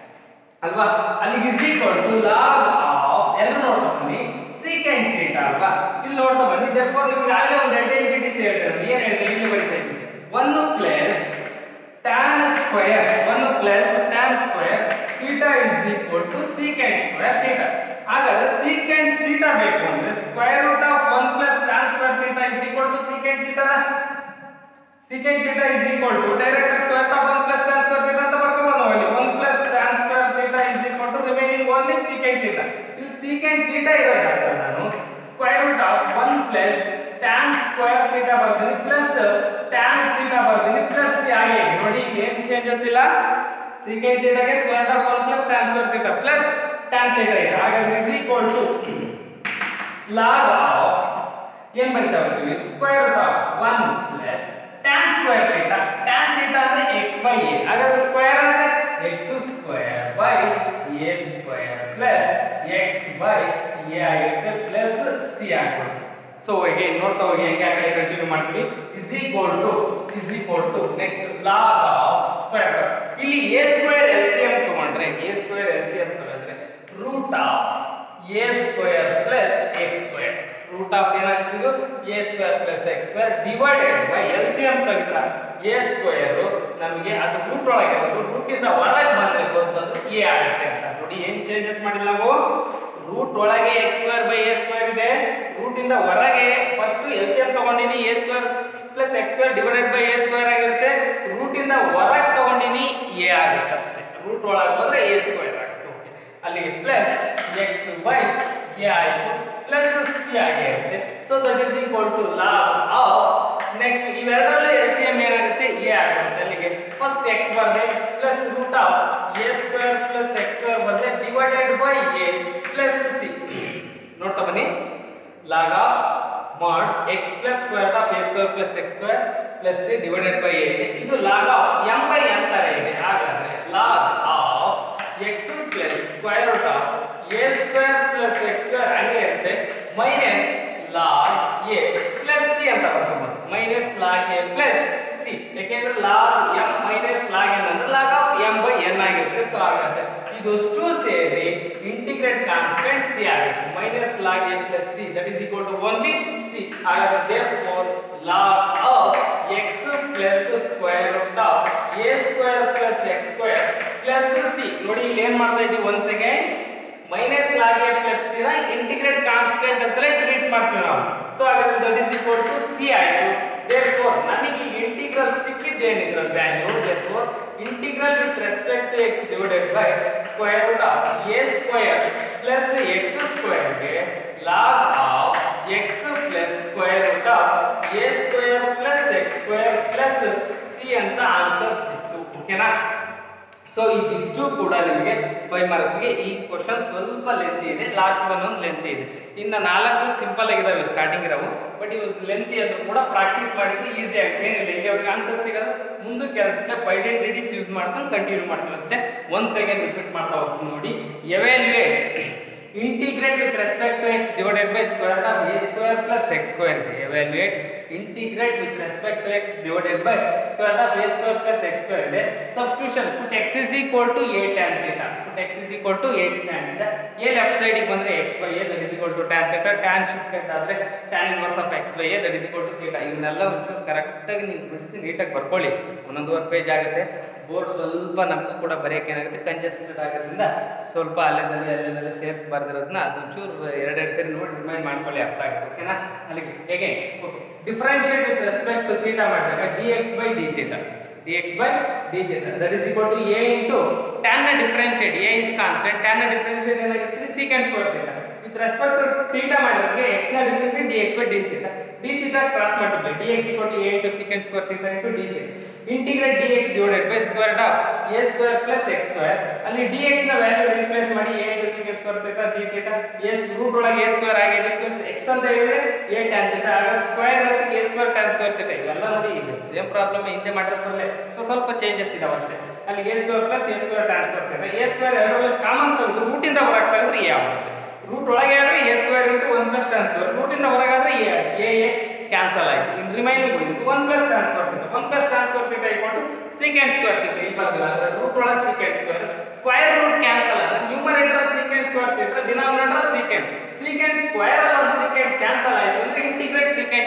ಅಲ್ವಾ ಅಲ್ಲಿ is equal to log of ಎಲ್ಲ ನೋಡ್ತಾ ಬನ್ನಿ ಸೀಕೆಂಟ್ ಥೀಟಾ ಅಲ್ವಾ ಇಲ್ಲಿ ನೋಡ್ತಾ ಬನ್ನಿ ದೇರ್ಫೋರ್ ನಿಮಗೆ ಆಗಲೇ ಒಂದು ಐಡೆಂಟಿಟಿ ಹೇಳಿದೆ ನಾನು ಏನು ಹೇಳಿದೆ ಇಲ್ಲಿ ಬರೀತಾ ಇದ್ದೀನಿ one plus tan square one plus tan square theta is equal to secant square theta ಹಾಗಾದ್ರೆ ಸೀಕೆಂಡ್ ಥೀಟಾ ಬೇಕು ಅಂದ್ರೆ square root of one plus tan square theta is equal to secant theta secant theta is equal to direct square of 1 plus tan square theta ಅಂತ ಬರ್ಕೊಂಡು ನಾವು ಇಲ್ಲಿ 1 plus tan square theta is equal to remaining only secant theta ಇಲ್ಲಿ secant theta ಇರೋ ಜಾಗದಲ್ಲಿ ನಾನು square root of 1 plus tan square theta ಬರ್ತೀನಿ plus tan theta ಬರ್ತೀನಿ plus ಹಾಗೆ ನೋಡಿ ಏನು ಚೇಂಜಸ್ ಇಲ್ಲ secant theta ಗೆ square root of 1 plus tan square theta plus tan theta ಇದೆ ಹಾಗಾದ್ರೆ is equal to log of ಏನ್ ಬರಿತಾ ಹೋಗ್ತೀವಿ square root of 1 plus tan square theta tan theta ಅಂದ್ರೆ x ಬೈ a ಹಾಗಾದ್ರೆ ಸ್ಕ್ವೇರ್ ಅಂದ್ರೆ x square by a square plus x by a ಆಗಿರುತ್ತೆ plus c ಆಗ್ಬಿಡುತ್ತೆ ಸೊ ಹೀಗೆ ನೋಡ್ತಾ ಹೋಗಿ ಹೆಂಗೆ ಆ ಕಡೆ ಕಂಟಿನ್ಯೂ ಮಾಡ್ತೀವಿ is equal to is equal to next log of square ಇಲ್ಲಿ a square L C M ತಗೊಂಡ್ರೆ a square L C M ತಗೊಂಡ್ರೆ root of a square plus x square root of ಏನಾಗ್ತಿದ್ದು a square plus x square divided by L C M ತೆಗೆದ್ರ a square ನಮಗೆ ಅದು root ಒಳಗೆ ಇರೋದು root ಇಂದ ಹೊರಗೆ ಬಂದ್ರೆ ಬಂದದ್ದು ಎ ಆಗುತ್ತೆ ಅಂತ ನೋಡಿ ಏನ್ ಚೇಂಜಸ್ ಮಾಡಿಲ್ಲ ನಾವು ರೂಟ್ ಒಳಗೆ x square by a square ಇದೆ ರೂಟ್ ಇಂದ ಹೊರಗೆ ಫಸ್ಟ್ ಎಲ್ ಸಿ ಎಂ ತಗೊಂಡಿನಿ a square plus x square divided by a square ಆಗಿರುತ್ತೆ ರೂಟ್ ಇಂದ ಹೊರಗೆ ತಗೊಂಡಿನಿ ಎ ಆಗುತ್ತೆ ಅಷ್ಟೇ ರೂಟ್ ಒಳಗೆ ಹೋದ್ರೆ ಎ ಸ್ಕ್ವೇರ್ ಆಗುತ್ತೆ ಓಕೆ ಅಲ್ಲಿಗೆ ಪ್ಲಸ್ ಎಕ್ಸ್ ಬೈ ಎ ಆಯಿತು ಪ್ಲಸ್ ಸಿ ಆಗಿರುತ್ತೆ so that is equal to log of next ಇವೆರಡರಲ್ಲೇ ಎಲ್ ಸಿ ಎಂ ಏನಾಗುತ್ತೆ ಎ ಆಗುತ್ತೆ ಅಲ್ಲಿಗೆ ಫಸ್ಟ್ ಎಕ್ಸ್ ಬಂದೆ plus root of a square plus x square ಬಂದ್ರೆ divided by a plus c ನೋಡ್ತಾ ಬನ್ನಿ log of mod x plus square of a square plus x square plus c divided by a ಇದೆ ಇದು log of m by n ತರ ಇದೆ ಹಾಗಾದ್ರೆ log of x plus square root of a square plus x square ಹಂಗೆ ಇರುತ್ತೆ minus log a plus c ಅಂತ ಬರ್ಕೊಬೋದು minus log a plus c ಯಾಕೆಂದ್ರೆ log m minus log n ಅಂದ್ರೆ log of m by n ಆಗಿರುತ್ತೆ so ಹಾಗಾದ್ರೆ ಇದಷ್ಟು ಸೇರಿ ಇಂಟಿಗ್ರೇಟ್ ಕಾನ್ಸ್ಟೆಂಟ್ ಸಿ ಆಗುತ್ತೆ minus log a plus c that is equal to only c ಹಾಗಾದ್ರೆ therefore log of x plus square root of a square plus x square plus c ನೋಡಿ ಇಲ್ಲಿ ಏನ್ ಮಾಡ್ತಾ ಇದ್ದೀವಿ ಒಂದ್ second minus log a plus c ನ integrate constant ಅಂತಲೇ treat ಮಾಡ್ತೀವಿ ನಾವು ಸೊ ಹಾಗಾದ್ರೆ that is equal to c ಆಯಿತು therefore ನಮಗೆ ಈ ಇಂಟಿಗ್ರಲ್ ಸಿಕ್ಕಿದ್ದೇನಿದ್ರ value therefore integral with respect to x divided by square root of a square plus x square ಗೆ log of x plus square root of a square plus x square plus c ಅಂತ answer ಸಿಕ್ತು ಓಕೆನಾ so ಇದಿಷ್ಟು ಕೂಡ ನಿಮಗೆ five ಮಾರ್ಕ್ಸ್ಗೆ ಈ question ಸ್ವಲ್ಪ lengthy ಇದೆ ಲಾಸ್ಟ್ ಒನ್ ಒಂದು ಲೆಂತಿ ಇದೆ ಇನ್ನು ನಾಲ್ಕು ಸಿಂಪಲ್ ಆಗಿದಾವೆ ಸ್ಟಾರ್ಟಿಂಗ್ ಇರೋವು ಬಟ್ ಇವು ಲೆಂತಿ ಆದರೂ ಕೂಡ ಪ್ರಾಕ್ಟೀಸ್ ಮಾಡಿದ್ರೆ ಈಸಿ ಆಗುತ್ತೆ ಏನಿಲ್ಲ ಇಲ್ಲಿ ಅವ್ರಿಗೆ ಆನ್ಸರ್ ಸಿಗೋದು ಮುಂದಕ್ಕೆ ಎರಡು ಸ್ಟೆಪ್ ಐಡೆಂಟಿಟೀಸ್ ಯೂಸ್ ಮಾಡ್ಕೊಂಡು ಕಂಟಿನ್ಯೂ ಮಾಡ್ತೀವಿ ಅಷ್ಟೇ ಒಂದು ಸೆಕೆಂಡ್ ರಿಪೀಟ್ ಮಾಡ್ತಾ ಹೋಗ್ತೀನಿ ನೋಡಿ evaluate integrate with respect to x divided by square of a square plus x square evaluate integrate with respect to x divided by square of a square plus x square ಇದೆ substitution put x is equal to a tan theta put x is equal to a tan theta a left ಸೈಡಿಗೆ ಬಂದ್ರೆ X by a that is equal to tan theta tan shift ಆದ್ರೆ tan inverse of x by a that is equal to theta ಇವನ್ನೆಲ್ಲ ಒಂಚೂರು ಕರೆಕ್ಟಾಗಿ ನೀವು ಬಿಡಿಸಿ ನೀಟಾಗಿ ಬರ್ಕೊಳ್ಳಿ ಒಂದೊಂದುವರೆ ಪೇಜ್ ಆಗುತ್ತೆ ಬೋರ್ಡ್ ಸ್ವಲ್ಪ ನಮಗೂ ಕೂಡ ಬರೆಯೋಕೆ ಏನಾಗುತ್ತೆ ಕಂಜೆಸ್ಟೆಡ್ ಆಗೋದ್ರಿಂದ ಸ್ವಲ್ಪ ಅಲ್ಲೆದಲ್ಲಿ ಅಲ್ಲೆಲ್ಲ ಸೇರಿಸಿ ಬರ್ದಿರೋದನ್ನ ಅದೊಂಚೂರು ಎರಡೆರಡು ಸೇರಿ ನೋಡಿ ರಿಮೈಂಡ್ ಮಾಡ್ಕೊಳ್ಳಿ ಅರ್ಥ ಆಗುತ್ತೆ ಓಕೆನಾ ಅಲ್ಲಿಗೆ ಹೇಗೆ okay differentiate with respect to theta ಮಾಡಿದಾಗ d x by d theta d x by d theta that is equal to a into tan ನ differentiate a is constant tan ನ ಡಿಫ್ರೆನ್ಷಿಯೇಟ್ ಏನಾಗಿರುತ್ತೆ secant square theta with respect to theta ಮಾಡಿದ್ರೆ x ನ differentiate d x by d theta d theta cross multiply d x equal to a into secant square theta into d theta integrate d x divided by square of a square plus x square ಅಲ್ಲಿ d x ನ value replace ಮಾಡಿ a into secant square theta d theta s root ಒಳಗೆ a square ಆಗಿದೆ plus x ಅಂತ ಹೇಳಿದ್ರೆ a tan theta ಆಗ square ಇರುತ್ತೆ a square tan square theta ಇವೆಲ್ಲ ನೋಡಿ ಈಗ ಸೇಮ್ ಪ್ರಾಬ್ಲಮ್ ಹಿಂದೆ ಮಾಡಿರ್ತಾರಲ್ಲ ಸೊ ಸ್ವಲ್ಪ ಚೇಂಜಸ್ ಇದಾವೆ ಅಷ್ಟೇ ಅಲ್ಲಿ a square plus a square tan square theta a square ಎರಡರಲ್ಲಿ ಕಾಮನ್ ತೆಗೆದು ರೂಟಿಂದ ಹೊರಗೆ ತೆಗೆದ್ರೆ ಎ ಆಗುತ್ತೆ ರೂಟ್ ಒಳಗೆ ಆದ್ರೆ a square into one plus tan square ರೂಟಿಂದ ಹೊರಗಾದ್ರೆ ಎ ಎ ಎ ಕ್ಯಾನ್ಸಲ್ ಆಯ್ತು ಇನ್ ರಿಮೈನಿಂಗ್ ಉಳಿತು one plus tan square theta one plus tan square theta equal to secant square theta ಈ ಬರ್ದಿಲ್ಲ ಅಂದ್ರೆ ರೂಟ್ ಒಳಗೆ secant square square root cancel ಆದ್ರೆ numerator secant square theta denominator secant secant square ಅಲ್ಲಿ ಒಂದು ಸೀಕೆಂಡ್ ಕ್ಯಾನ್ಸಲ್ ಆಯ್ತು ಅಂದ್ರೆ integrate secant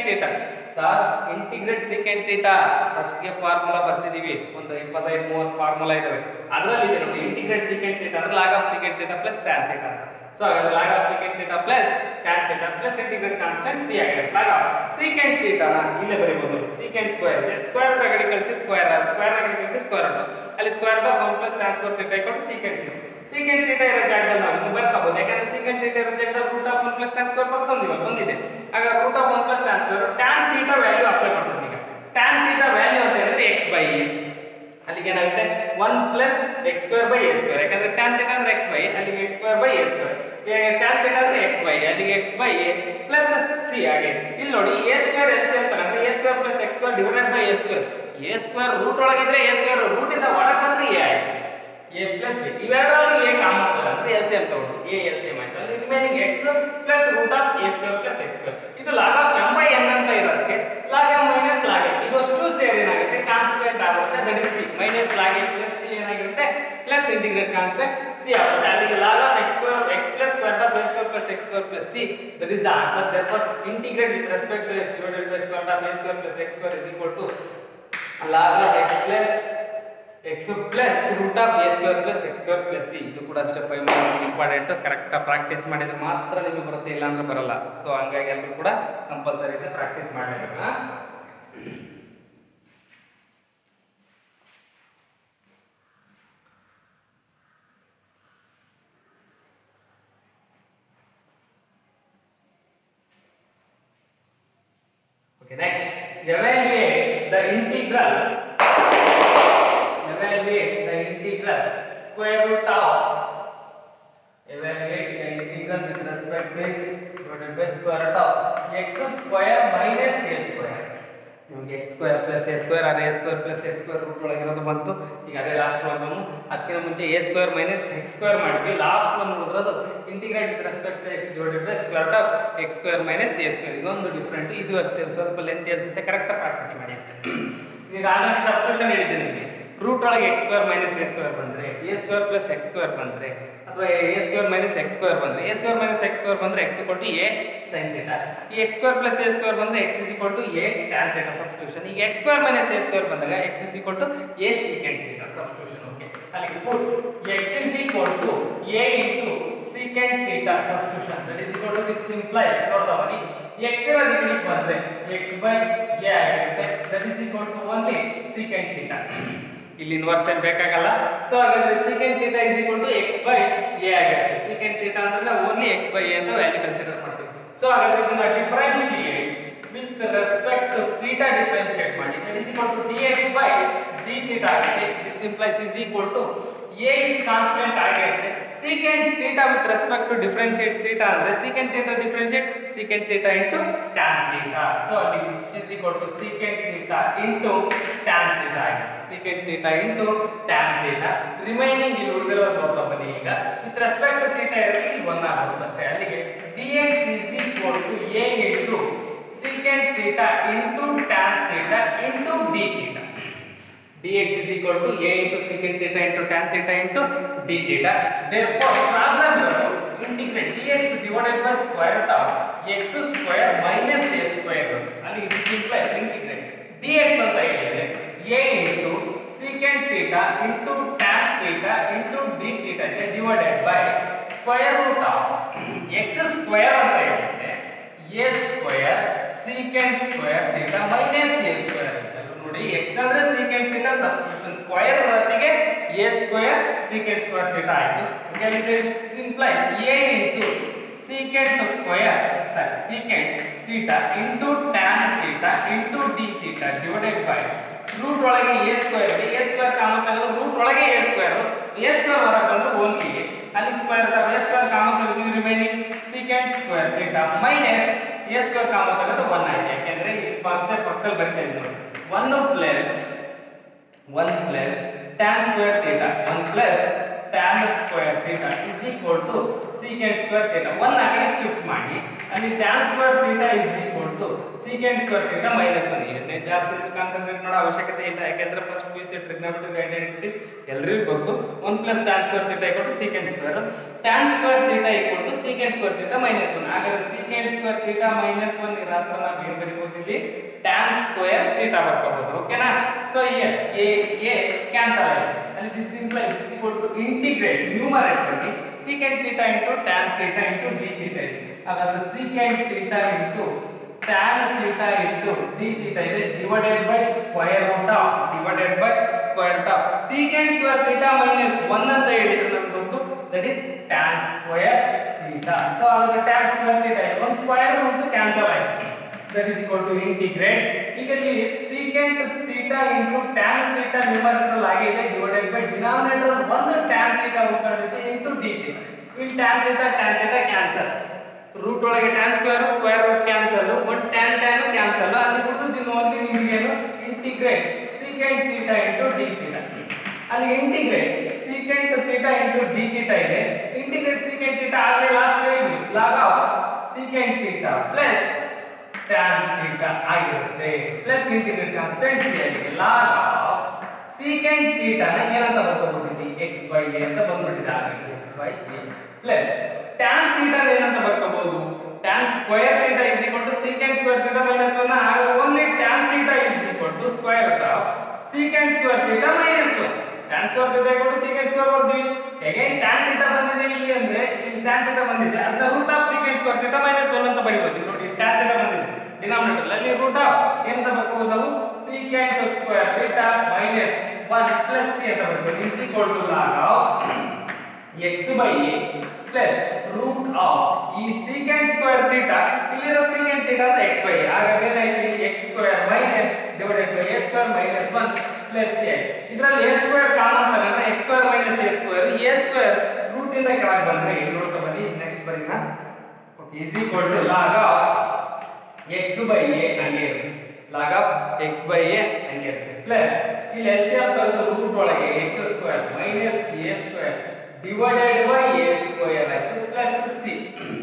secant theta sir integrate secant theta ಫಸ್ಟ್ಗೆ ಫಾರ್ಮುಲಾ ಬರ್ಸಿದೀವಿ ಒಂದು ಇಪ್ಪತ್ತೈದು ಮೂವತ್ತು ಫಾರ್ಮುಲಾ ಇದಾವೆ ಅದರಲ್ಲಿ ಇದೆ ನೋಡಿ ಇಂಟಿಗ್ರೇಟ್ ಸೀಕೆಂಟ್ ಥೀಟಾ ಅಂದ್ರೆ log of secant theta plus tan theta so ಹಾಗಾದ್ರೆ log of secant theta plus tan theta plus integrate constant c ಆಗಿದೆ ಲಾಗ್ ಆಫ್ ಸೀಕೆಂಟ್ ಥೀಟಾನ ಇಲ್ಲೇ ಬರೀಬಹುದು ಸೀಕೆಂಟ್ ಸ್ಕ್ವೇರ್ ಇದೆ ಸ್ಕ್ವೇರ್ ರೂಟ್ ಆಗಡೆ ಕಳಿಸಿ ಸ್ಕ್ವೇರ್ ಸ್ಕ್ವೇರ್ ಆಗಡೆ ಕಳಿಸಿ ಸ್ಕ್ವೇರ್ ರೂಟ್ ಅಲ್ಲಿ square root of 1 plus tan square theta equal secant theta secant theta ಇರೋ ಜಾಗದಲ್ಲಿ ನಾವು ಇನ್ನು ಬರ್ಕೋಬಹುದು ಯಾಕಂದ್ರೆ ಸೀಕೆಂಟ್ ಥೀಟಾ ಇರೋ ಜಾಗದಲ್ಲಿ root of 1 plus tan square ಬರ್ಕೊಂಡಿವ ಬಂದಿದೆ ಆಗ root of 1 plus tan square tan theta value apply ಮಾಡ್ತೀವಿ ಈಗ ಟ್ಯಾನ್ ಥೀಟಾ ವ್ಯಾಲ್ಯೂ ಅಂತ ಹೇಳಿದ್ರೆ x ಬೈ ಎ ಅಲ್ಲಿಗೆ ಏನಾಗುತ್ತೆ 1 plus x square by a square ಯಾಕಂದ್ರೆ ಟ್ಯಾನ್ ಥೀಟಾ ಅಂದ್ರೆ x ಬೈ ಅಲ್ಲಿಗೆ x square by a square tan theta ಅಂದ್ರೆ ಎಕ್ಸ್ ಬೈ ಅಲ್ಲಿಗೆ x by a plus c ಆಗಿದೆ ಇಲ್ಲಿ ನೋಡಿ ಎ ಸ್ಕ್ವೇರ್ ಎಲ್ ಸಿ ಅಂತ ಅಂದ್ರೆ a square plus x square divided by a square a square root ಒಳಗಿದ್ರೆ a square root ಇಂದ ಹೊರಗೆ ಬಂದ್ರೆ ಎ ಆಯ್ತು ಎ ಪ್ಲಸ್ ಎ ಇವೆರಡರಲ್ಲಿ ಎ ಕಾಮನ್ ಆಗ್ತದೆ ಅಂದ್ರೆ ಎಲ್ ಸಿ ಎಂ ತಗೊಂಡು ಎ ಎಲ್ ಸಿ ಎಂ ಆಯ್ತು ಅಲ್ಲಿ remaining x plus root of a square plus x square ಇದು log of m by n ಅಂತ ಇರೋದಕ್ಕೆ log m minus log n ಇದು ಅಷ್ಟು ಸೇರಿ ಏನಾಗುತ್ತೆ ಕಾನ್ಸ್ಟೆಂಟ್ ಆಗುತ್ತೆ that is c minus log n plus c ಏನಾಗಿರುತ್ತೆ ಪ್ಲಸ್ ಇಂಟಿಗ್ರೇಟ್ ಕಾನ್ಸ್ಟೆಂಟ್ ಸಿ ಆಗುತ್ತೆ ಅಲ್ಲಿಗೆ log of x square x plus square of a square plus x square plus c that is the answer therefore integrate with respect to x divided by square root of a square plus x square is equal to log of x plus x plus root of a square plus x square plus c ಇದು ಕೂಡ ಅಷ್ಟೇ five marks important ಕರೆಕ್ಟಾಗಿ practice ಮಾಡಿದ್ರೆ ಮಾತ್ರ ನಿಮಗೆ ಬರುತ್ತೆ ಇಲ್ಲ ಅಂದ್ರೆ ಬರಲ್ಲ ಸೊ ಹಂಗಾಗಿ ಎಲ್ಲರೂ ಕೂಡ ಕಂಪಲ್ಸರಿ ಇದೆ ಪ್ರಾಕ್ಟೀಸ್ ಮಾಡಬೇಕು Okay, next, evaluate the integral. Evaluate the integral square root of. Evaluate the integral with respect to x divided by square root of x square minus a square. ನಿಮಗೆ x square plus a square or a square plus x square root ಒಳಗಿರೋದು ಬಂತು ಈಗ ಅದೇ last problem ಅದಕ್ಕಿಂತ ಮುಂಚೆ a square minus x square ಮಾಡಿದ್ವಿ last ಒಂದು ಉಳಿದಿರೋದು integrate with respect x divided by square of x square minus a square ಇದೊಂದು ಡಿಫ್ರೆಂಟ್ ಇದು ಅಷ್ಟೇ ಸ್ವಲ್ಪ ಲೆಂತಿ ಅನ್ಸುತ್ತೆ ಕರೆಕ್ಟಾಗಿ ಪ್ರಾಕ್ಟೀಸ್ ಮಾಡಿ ಅಷ್ಟೇ ಈಗ ಆಲ್ರೆಡಿ ಸಬ್ಸ್ಟಿಟ್ಯೂಷನ್ ಹೇಳಿದ್ದೆ ನಿಮಗೆ ರೂಟ್ ಒಳಗೆ x square minus a square ಬಂದರೆ a square plus x square ಬಂದರೆ ಅಥವಾ a square minus x square ಬಂದರೆ a square minus x square ಬಂದರೆ x equal to a sine theta ಈ x square plus a square ಬಂದರೆ x is equal to a tan theta substitution ಈಗ x square minus a square ಬಂದಾಗ x is equal to a secant theta substitution okay ಅಲ್ಲಿ put x is equal to a into secant theta substitution that is equal to this simplify ನೋಡ್ತಾ ಬನ್ನಿ x ಇರೋದಕ್ಕೆ ಬಂದರೆ x by a ಆಗಿರುತ್ತೆ that is equal to only secant theta ಇಲ್ಲಿ inverse ಏನ್ ಬೇಕಾಗಲ್ಲ so ಹಾಗಾದ್ರೆ secant theta is equal to x by a ಆಗಿರುತ್ತೆ ಸೀಕೆಂಟ್ ಥೀಟಾ ಅಂದ್ರೆ ಓನ್ಲಿ ಎಕ್ಸ್ ಬೈ ಎ ಅಂತ ವ್ಯಾಲ್ಯೂ ಕನ್ಸಿಡರ್ ಮಾಡ್ತೀವಿ ಸೊ ಹಾಗಾದ್ರೆ ಇದನ್ನ differentiate with respect to theta differentiate ಮಾಡಿ that is equal to dx by d theta ಆಗುತ್ತೆ this implies is equal to a is constant ಆಗಿರುತ್ತೆ secant theta with respect to differentiate theta ಅಂದ್ರೆ secant theta differentiate secant theta into tan theta so ಅಲ್ಲಿ is equal to secant theta into tan theta ಆಗಿದೆ secant theta into tan theta remaining ಇಲ್ಲಿ ಉಳಿದಿರೋದು ನೋಡ್ತಾ ಬನ್ನಿ ಈಗ with respect to theta ಇರೋದು ಇಲ್ಲಿ ಒನ್ ಆಗುತ್ತೆ ಅಷ್ಟೇ ಅಲ್ಲಿಗೆ dx is equal to a into secant theta into tan theta into d theta dx is equal to a into secant theta into tan theta into d theta. Therefore, problem ಇರೋದು integrate dx divided by square root of x square minus a square ಅಲ್ಲಿ this implies integrate dx ಅಂತ ಹೇಳಿದ್ರೆ a into secant theta into tan theta into d theta ಗೆ divided by square root of x square ಅಂತ ಹೇಳಿದ್ರೆ a square secant square theta minus a square ಅಂತ ನೋಡಿ x ಅಂದ್ರೆ secant theta substitution square ಹೊರತಿಗೆ a square secant square theta ಆಯ್ತು okay ಇದು simplify a into secant square sorry secant theta into tan theta into d theta divided by root ಒಳಗೆ a square ಇದೆ a square common ತೆಗೆದು root ಒಳಗೆ a square a square ಹೊರಗೆ ಬಂದ್ರೆ only ಅಲ್ಲಿಗೆ square root of a square common ತೆಗೆದು remaining secant square theta minus a square common ತೆಗೆದು 1 ಆಯ್ತು ಯಾಕೆಂದ್ರೆ ಇಲ್ಲಿ ಪಕ್ಕ ಪಕ್ಕದಲ್ಲಿ ಬರಿತಾ ಇದ್ದೀನಿ ನೋಡಿ one plus one plus tan square theta one plus tan square theta is equal to secant square theta one ಆ ಕಡೆ ಶಿಫ್ಟ್ ಮಾಡಿ ಅಲ್ಲಿ tan square theta is equal to secant square theta minus one ಇದನ್ನೇ ಜಾಸ್ತಿ concentrate ಮಾಡೋ ಅವಶ್ಯಕತೆ ಇಲ್ಲ ಯಾಕೆಂದ್ರೆ first P C trigonometric identities ಎಲ್ರಿಗೂ ಗೊತ್ತು one plus tan square theta equal to secant square tan square theta equal to secant square theta minus one ಹಾಗಾದ್ರೆ secant square theta minus one ಇರೋ ಹತ್ರ ನಾವು ಏನು ಬರೀಬಹುದು ಇಲ್ಲಿ ಟ್ಯಾನ್ ಸ್ಕ್ವೇರ್ ಥೀಟಾ ಬರ್ಕೋಬಹುದು ಓಕೆನಾ so a a a cancel ಆಗಿದೆ ಅಲ್ಲಿ this implies is equal to integrate numerator ಅಲ್ಲಿ secant theta into tan theta into d theta ಇದೆ ಹಾಗಾದ್ರೆ secant theta into tan theta into d theta ಇದೆ divided by square root of divided by square root of secant square theta minus one ಅಂತ ಹೇಳಿದ್ರೆ ನಮ್ಗೆ ಗೊತ್ತು that is tan square theta so ಹಾಗಾದ್ರೆ tan square theta ಇದೆ ಒಂದು square root cancel ಆಯ್ತು that is equal to integrate ಈಗ ಇಲ್ಲಿ secant theta into tan theta numerator ಆಗಿದೆ ಡಿವೈಡೆಡ್ ಬೈ ಡಿನಾಮಿನೇಟರ್ ಒಂದು ಟ್ಯಾನ್ ಥೀಟಾ ಉಳ್ಕೊಂಡಿದೆ ಇಂಟು ಡಿ ಥೀಟಾ ಇಲ್ಲಿ tan theta tan theta cancel root ಒಳಗೆ tan square square root cancel one tan tan cancel ಅಲ್ಲಿ ಉಳಿದು only ನಿಮಗೇನು integrate secant theta into d theta ಅಲ್ಲಿ integrate secant theta into d theta ಇದೆ integrate secant theta ಆಗಲೇ last ಹೇಳಿದ್ವಿ log of secant theta plus tan theta ಆಗಿರುತ್ತೆ plus integrate constant c ಆಗಿದೆ log of secant ಥೀಟಾನ ಏನಂತ ಬರ್ಕೋಬಹುದು ಇಲ್ಲಿ ಎಕ್ಸ್ ಬೈ ಎ ಅಂತ ಬಂದ್ಬಿಟ್ಟಿದೆ already x by a plus tan theta ಏನಂತ ಬರ್ಕೋಬಹುದು tan square theta is equal to secant square theta minus one ಹಾಗಾದ್ರೆ only tan theta is equal to square root of secant square theta minus one tan square theta equal to secant square ಬರ್ತೀವಿ ಹೇಗೆ tan theta ಬಂದಿದೆ ಇಲ್ಲಿ ಅಂದ್ರೆ ಇಲ್ಲಿ tan theta ಬಂದಿದೆ ಅದನ್ನ root of secant square theta minus one ಅಂತ ಬರೀಬಹುದು ನೋಡಿ ಟ್ಯಾನ್ ಥೀಟಾ ಬಂದಿದೆ ಡಿನಾಮಿನೇಟರ್ ಅಲ್ಲಿ ರೂಟ್ ಆಫ್ ಏನಂತ ಬರ್ಕೋಬಹುದು ನಾವು secant square theta minus one plus c ಅಂತ ಬರ್ಬೋದು is equal to log of x by a plus root of ಈ ಸೀಕೆಂಟ್ ಸ್ಕ್ವೇರ್ ಥೀಟಾ ಇಲ್ಲಿರೋ ಸೀಕೆಂಟ್ ಥೀಟಾ ಅಂದ್ರೆ ಎಕ್ಸ್ ಬೈ ಹಾಗಾದ್ರೆ ಏನಾಯ್ತು ಇಲ್ಲಿ x square minus divided by a square minus one plus a ಇದರಲ್ಲಿ A square common ತಗೊಂಡ್ರೆ x square minus a square a square root ಇಂದ ಕೆಳಗೆ ಬಂದ್ರೆ ಇಲ್ಲಿ ನೋಡ್ತಾ ಬನ್ನಿ ನೆಕ್ಸ್ಟ್ ಬರೀನಾ okay is equal to log of x by a ಹಂಗೆ ಇರುತ್ತೆ log of x by a ಹಂಗೆ ಇರುತ್ತೆ ಪ್ಲಸ್ ಇಲ್ಲಿ ಎಲ್ ಸಿ ಎಫ್ ತೆಗೆದು ರೂಟ್ ಒಳಗೆ x square minus a square divided by a square ಆಯ್ತು plus c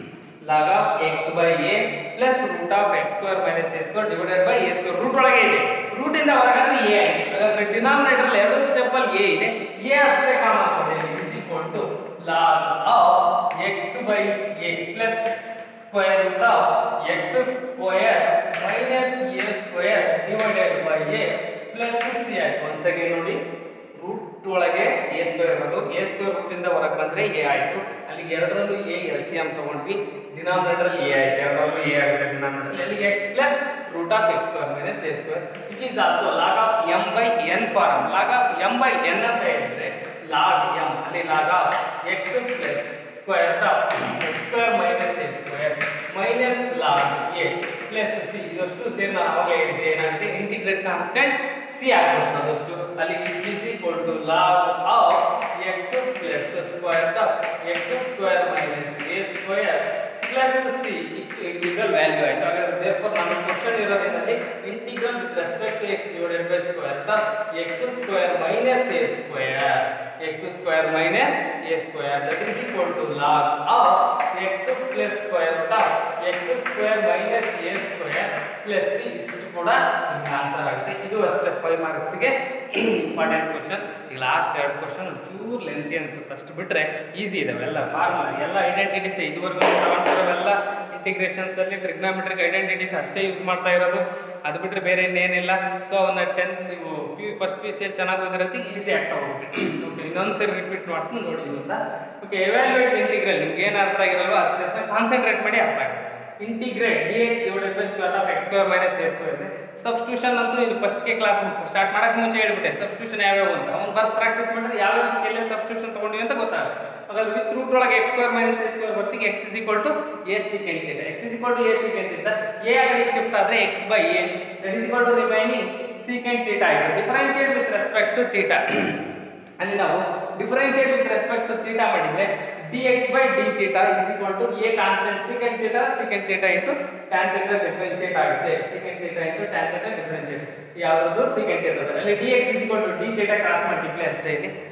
log of x by a plus root of x square minus a square divided by a square root ಒಳಗೆ ಇದೆ root ಇಂದ ಹೊರಗಾದ್ರೆ A ಆಯ್ತು ಹಾಗಾದ್ರೆ denominator ಎರಡು step ಅಲ್ಲಿ A ಇದೆ A ಅಷ್ಟೇ ಕಾಮನ್ ಕೊಡಿ is equal to log of x by a plus square root of x square minus a square divided by a plus c ಆಯ್ತು ಒಂದ್ ಸೆಕೆಂಡ್ ನೋಡಿ ರೂಟ್ ಒಳಗೆ ಎ ಸ್ಕ್ವೇರ್ ಇರೋದು ಎ ಸ್ಕ್ವೇರ್ ರೂಟ್ ಇಂದ ಹೊರಗೆ ಬಂದ್ರೆ ಎ ಆಯ್ತು ಅಲ್ಲಿ ಎರಡರಲ್ಲೂ ಎ ಎಲ್ ಸಿ ಎಂ ತಗೊಂಡ್ವಿ ಡಿನಾಮಿನೇಟರ್ ಎ ಆಯ್ತು ಎರಡರಲ್ಲೂ ಎ ಆಗುತ್ತೆ ಡಿನಾಮಿನೇಟರ್ ಅಲ್ಲಿ x plus root of x square minus a square which is also log of m by n form log of m by n ಅಂತ ಹೇಳಿದ್ರೆ log m ಅಲ್ಲಿ log of x plus square of x square minus a square minus log a plus c ಇದಷ್ಟು ಸೇರಿ ನಾನು ಅವಾಗ ಹೇಳಿದ್ದೆ ಏನಾಗುತ್ತೆ integrate constant C ಆಗ್ಬಿಡುತ್ತೆ ಅದಷ್ಟು ಅಲ್ಲಿ it is equal to log of x plus square of x square minus a square plus c ಇಷ್ಟು ಇಂಟಿಗ್ರಲ್ ವ್ಯಾಲ್ಯೂ ಆಯ್ತು ಹಾಗಾದ್ರೆ ದೇರ್ಫೋರ್ ನಮಗೆ ಕ್ವಶನ್ ಇರೋದ್ರಲ್ಲಿ integral with respect to x divided by square of x square minus a square x square minus a square that is equal to log of x plus square root of x square minus a square plus c ಇಷ್ಟು ಕೂಡ ನಿಮ್ಗೆ answer ಆಗುತ್ತೆ ಇದು ಅಷ್ಟೇ five ಮಾರ್ಕ್ಸ್ಗೆ important question ಈಗ last ಎರಡು question ಚೂರು ಲೆಂತಿ ಅನ್ಸುತ್ತೆ ಅಷ್ಟು ಬಿಟ್ಟರೆ ಈಸಿ ಇದಾವೆ ಎಲ್ಲ ಫಾರ್ಮುಲಾ ಎಲ್ಲ ಐಡೆಂಟಿಟೀಸ್ ಇದುವರೆಗೂ ತಗೊಂಡಿರೋವೆಲ್ಲ ಇಂಟಿಗ್ರೇಷನ್ಸ್ ಅಲ್ಲಿ ಟ್ರಿಗ್ನಾಮೆಟ್ರಿಕ್ ಐಡೆಂಟಿಟೀಸ್ ಅಷ್ಟೇ ಯೂಸ್ ಮಾಡ್ತಾ ಇರೋದು ಅದು ಬಿಟ್ಟರೆ ಬೇರೆ ಇನ್ನೇನಿಲ್ಲ ಸೊ ಅವನ್ನ ಟೆಂತ್ ನೀವು P U first P C ಚೆನ್ನಾಗಿ ಓದಿರೋದಕ್ಕೆ ಈಸಿ ಆಗ್ತಾ ಹೋಗುತ್ತೆ ಓಕೆ ಇನ್ನೊಂದು ಸರಿ ರಿಪೀಟ್ ಮಾಡ್ಕೊಂಡು ನೋಡಿ ಇಲ್ಲಿಂದ ಓಕೆ ಎವ್ಯಾಲ್ಯೂಯೇಟ್ ಇಂಟಿಗ್ರಲ್ ನಿಮ್ಗೆ ಏನು ಅರ್ಥ ಆಗಿರಲ್ವೋ ಅಷ್ಟೇ ಕಾನ್ಸಂಟ್ರೇಟ್ ಮಾಡಿ ಅರ್ಥ ಆಗುತ್ತೆ integrate d x divided by square of x square minus a square ಇದೆ ಸಬ್ಸ್ಟಿಟ್ಯೂಷನ್ ಅಂತೂ ಇಲ್ಲಿ ಫಸ್ಟ್ಗೆ ಕ್ಲಾಸ್ ಸ್ಟಾರ್ಟ್ ಮಾಡಕ್ಕೆ ಮುಂಚೆ ಹೇಳ್ಬಿಟ್ಟೆ ಸಬ್ಸ್ಟಿಟ್ಯೂಷನ್ ಯಾವ್ಯಾವ ಅಂತ ಅವ್ನು ಬರ್ದು ಪ್ರಾಕ್ಟೀಸ್ ಮಾಡಿದ್ರೆ ಯಾವ ಎಲ್ಲೇ ಸಬ್ಸ್ಟಿಟ್ಯೂಷನ್ ತೊಗೊಂಡಿವಿ ಅಂತ ಗೊತ್ತಾಗುತ್ತೆ ಹಾಗಾದ್ರೆ ವಿತ್ ರೂಟ್ ಒಳಗೆ x square minus a square ಬರ್ತಿಗೆ x is equal to a ಸಿ ಕೆಂತಿದೆ x is equal to a ಸಿ ಕೆಂತಿದ್ದ ಎ ಆಗಲಿ ಶಿಫ್ಟ್ ಆದರೆ x by a that is equal to remaining secant theta ಆಯಿತು differentiate with respect to theta ಅಲ್ಲಿ ನಾವು differentiate with respect to theta ಮಾಡಿದ್ರೆ d x by d theta is equal to a constant secant theta secant theta into tan theta differentiate ಆಗುತ್ತೆ secant theta into tan theta differentiate ಯಾವ್ದು secant theta ಅಲ್ಲಿ d x is equal to d theta cross multiply ಅಷ್ಟೇ ಇಲ್ಲಿ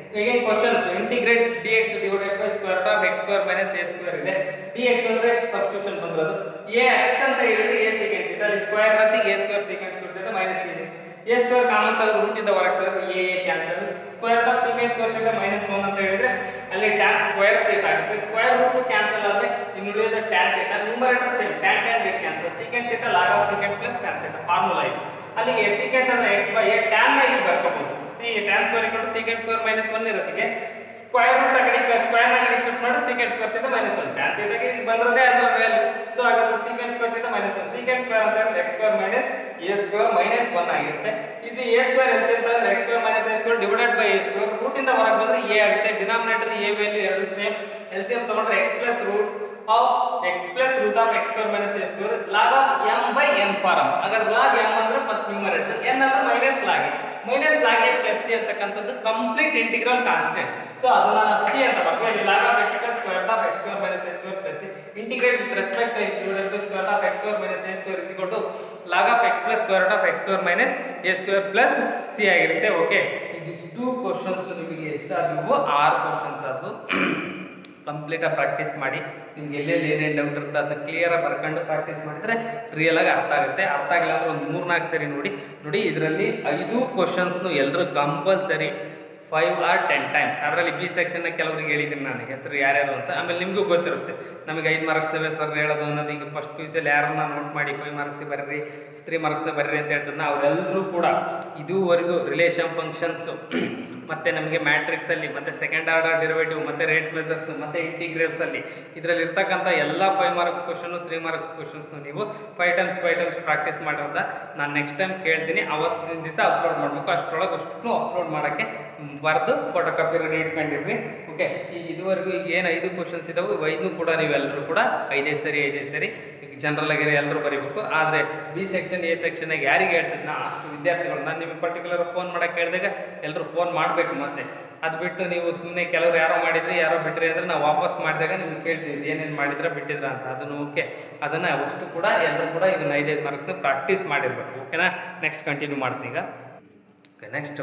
again questions integrate dx divided by square root of x square minus a square ಇದೆ dx ಅಂದ್ರೆ substitution ಬಂದಿರೋದು a x ಅಂತ ಹೇಳಿದ್ರೆ a secant ಇದೆ ಅಲ್ಲಿ ಸ್ಕ್ವೇರ್ ಇರುತ್ತೆ a square secant ಬಿಡ್ತದೆ minus a a square common ತೆಗೆದು ರೂಟ್ ಇಂದ ಹೊರಗೆ ತೆಗೆದು a a cancel square root of secant square theta minus 1 ಅಂತ ಹೇಳಿದ್ರೆ ಅಲ್ಲಿ tan ಸ್ಕ್ವೇರ್ ಥೀಟಾ ಆಗುತ್ತೆ ಸ್ಕ್ವೇರ್ ರೂಟ್ ಕ್ಯಾನ್ಸಲ್ ಆದ್ರೆ ಇನ್ನು ಉಳಿಯೋದು tan theta numerator same tan tan get cancel secant theta log of secant plus tan theta formula ಇದೆ ಅಲ್ಲಿಗೆ secant ಅಂದ್ರೆ x by a tan ನ ಇಲ್ಲಿ ಬರ್ಕೋಬಹುದು ಸಿ tan square equal secant square minus 1 ಇರುತ್ತೆ ಸ್ಕ್ವೇರ್ ರೂಟ್ ಆ ಕಡೆ ಸ್ಕ್ವೇರ್ ನ ಕಡೆ ಶಿಫ್ಟ್ ಮಾಡಿ secant square theta minus 1 tan theta ಗೆ ಬಂದ್ರೆ ಅದರ ವ್ಯಾಲ್ಯೂ ಸೊ ಹಾಗಾದ್ರೆ secant square theta minus 1 secant square ಅಂತ ಹೇಳಿದ್ರೆ x square minus a square minus 1 ಆಗಿರುತ್ತೆ ಇದು a ಸ್ಕ್ವೇರ್ ಎಲ್ ಅಂತ ಅಂದ್ರೆ x square minus a square divided by a square root ಇಂದ ಹೊರಗೆ ಬಂದ್ರೆ a ಆಗುತ್ತೆ ಡಿನಾಮಿನೇಟರ್ a ವ್ಯಾಲ್ಯೂ ಎರಡು ಸೇಮ್ ಎಲ್ಸಿಎಂ ತಗೊಂಡ್ರೆ x plus root of x plus root of x square minus a square log of m by n form ಹಾಗಾದ್ರೆ log m ಅಂದ್ರೆ first numerator n ಅಂದ್ರೆ minus log minus log a plus c ಅಂತಕ್ಕಂಥದ್ದು complete integral constant so ಅದನ್ನ ನಾವು c ಅಂತ ಬರ್ತೀವಿ ಇಲ್ಲಿ log of x plus square of x square minus a square plus c integrate with respect to x divided by square of x square minus a square is equal to log of x plus square of x square minus a square plus c ಆಗಿರುತ್ತೆ okay ಇದಿಷ್ಟು questions ನಿಮಗೆ ಎಷ್ಟಾದವು ಆರು questions ಅದು ಕಂಪ್ಲೀಟಾಗಿ practice ಮಾಡಿ ನಿಮ್ಗೆ ಎಲ್ಲೆಲ್ಲಿ ಏನೇನು ಡೌಟ್ ಇರುತ್ತೆ ಅದನ್ನ ಕ್ಲಿಯರಾಗಿ ಬರ್ಕೊಂಡು ಪ್ರಾಕ್ಟೀಸ್ ಮಾಡಿದರೆ ರಿಯಲಾಗಿ ಅರ್ಥ ಆಗುತ್ತೆ ಅರ್ಥ ಆಗಿಲ್ಲ ಅಂದ್ರೆ ಒಂದು ಮೂರು ನಾಲ್ಕು ಸರಿ ನೋಡಿ ನೋಡಿ ಇದರಲ್ಲಿ ಐದು ಕ್ವಶನ್ಸ್ನು ಎಲ್ಲರೂ compulsory five or ten times ಅದರಲ್ಲಿ ಬಿ ಸೆಕ್ಷನ್ನ ಕೆಲವರಿಗೆ ಹೇಳಿದ್ದೀನಿ ನಾನು ಹೆಸರು ಯಾರ್ಯಾರು ಅಂತ ಆಮೇಲೆ ನಿಮಗೂ ಗೊತ್ತಿರುತ್ತೆ ನಮಗೆ ಐದು ಮಾರ್ಕ್ಸ್ನವೇ ಸರ್ ಹೇಳೋದು ಅನ್ನೋದು ಈಗ ಫಸ್ಟ್ ಪಿ ಯು ಸಿಯಲ್ಲಿ ಯಾರನ್ನ ನೋಟ್ ಮಾಡಿ ಫೈವ್ ಮಾರ್ಕ್ಸಿಗೆ ಬರ್ರಿ ತ್ರೀ ಮಾರ್ಕ್ಸ್ನ ಬರ್ರಿ ಅಂತ ಹೇಳ್ತದೆ ಅವರೆಲ್ಲರೂ ಕೂಡ ಇದುವರೆಗೂ ರಿಲೇಷನ್ ಫಂಕ್ಷನ್ಸು ಮತ್ತು ನಮಗೆ ಮ್ಯಾಟ್ರಿಕ್ಸಲ್ಲಿ ಮತ್ತು ಸೆಕೆಂಡ್ ಆರ್ಡರ್ ಡಿರವೇಟಿವ್ ಮತ್ತು ರೇಟ್ ಮೆಸರ್ಸ್ ಮತ್ತು ಇಂಟಿಗ್ರೇಲ್ಸಲ್ಲಿ ಇದರಲ್ಲಿ ಇರ್ತಕ್ಕಂಥ ಎಲ್ಲ five marks question three marks ಕ್ವಶನ್ಸ್ನು ನೀವು five times five times practice ಮಾಡಿರೋದ ನಾನು ನೆಕ್ಸ್ಟ್ ಟೈಮ್ ಕೇಳ್ತೀನಿ ಅವತ್ತಿನ ದಿವಸ ಅಪ್ಲೋಡ್ ಮಾಡಬೇಕು ಅಷ್ಟರೊಳಗೆ ಅಷ್ಟು ಅಪ್ಲೋಡ್ ಮಾಡೋಕ್ಕೆ ಬರೆದು ಫೋಟೋ ಕಾಪಿ ರೆಡಿ ಇಟ್ಕೊಂಡಿರ್ರಿ ಓಕೆ ಈಗ ಇದುವರೆಗೂ ಈಗ ಏನು ಐದು ಕ್ವಶನ್ಸ್ ಇದಾವೆ ಐದನ್ನೂ ಕೂಡ ನೀವೆಲ್ಲರೂ ಕೂಡ ಐದೇ ಸರಿ ಐದೇ ಸರಿ ಈಗ ಜನರಲ್ ಆಗಿ ಎಲ್ಲರೂ ಬರೀಬೇಕು ಆದರೆ ಬಿ ಸೆಕ್ಷನ್ ಎ ಸೆಕ್ಷನಾಗ ಯಾರಿಗೆ ಹೇಳ್ತಿದ್ದೆ ನಾ ಅಷ್ಟು ವಿದ್ಯಾರ್ಥಿಗಳು ನಾನು ನಿಮಗೆ ಪರ್ಟಿಕ್ಯುಲರ್ ಫೋನ್ ಮಾಡೋಕ್ಕೆ ಹೇಳಿದಾಗ ಎಲ್ಲರೂ ಫೋನ್ ಮಾಡಬೇಕು ಮತ್ತೆ ಅದು ಬಿಟ್ಟು ನೀವು ಸುಮ್ಮನೆ ಕೆಲವರು ಯಾರೋ ಮಾಡಿದ್ರಿ ಯಾರೋ ಬಿಟ್ರಿ ಅಂದರೆ ನಾವು ವಾಪಸ್ ಮಾಡಿದಾಗ ನಿಮ್ಗೆ ಕೇಳ್ತಿದ್ವಿ ಏನೇನು ಮಾಡಿದ್ರೆ ಬಿಟ್ಟಿದ್ರ ಅಂತ ಅದನ್ನು ಓಕೆ ಅದನ್ನು ಅಷ್ಟು ಕೂಡ ಎಲ್ಲರೂ ಕೂಡ ಇದನ್ನ ಐದೈದು ಮಾರ್ಕ್ಸ್ನ ಪ್ರಾಕ್ಟೀಸ್ ಮಾಡಿರ್ಬೇಕು ಓಕೆನಾ ನೆಕ್ಸ್ಟ್ ಕಂಟಿನ್ಯೂ ಮಾಡ್ತೀನಿ ಈಗ okay next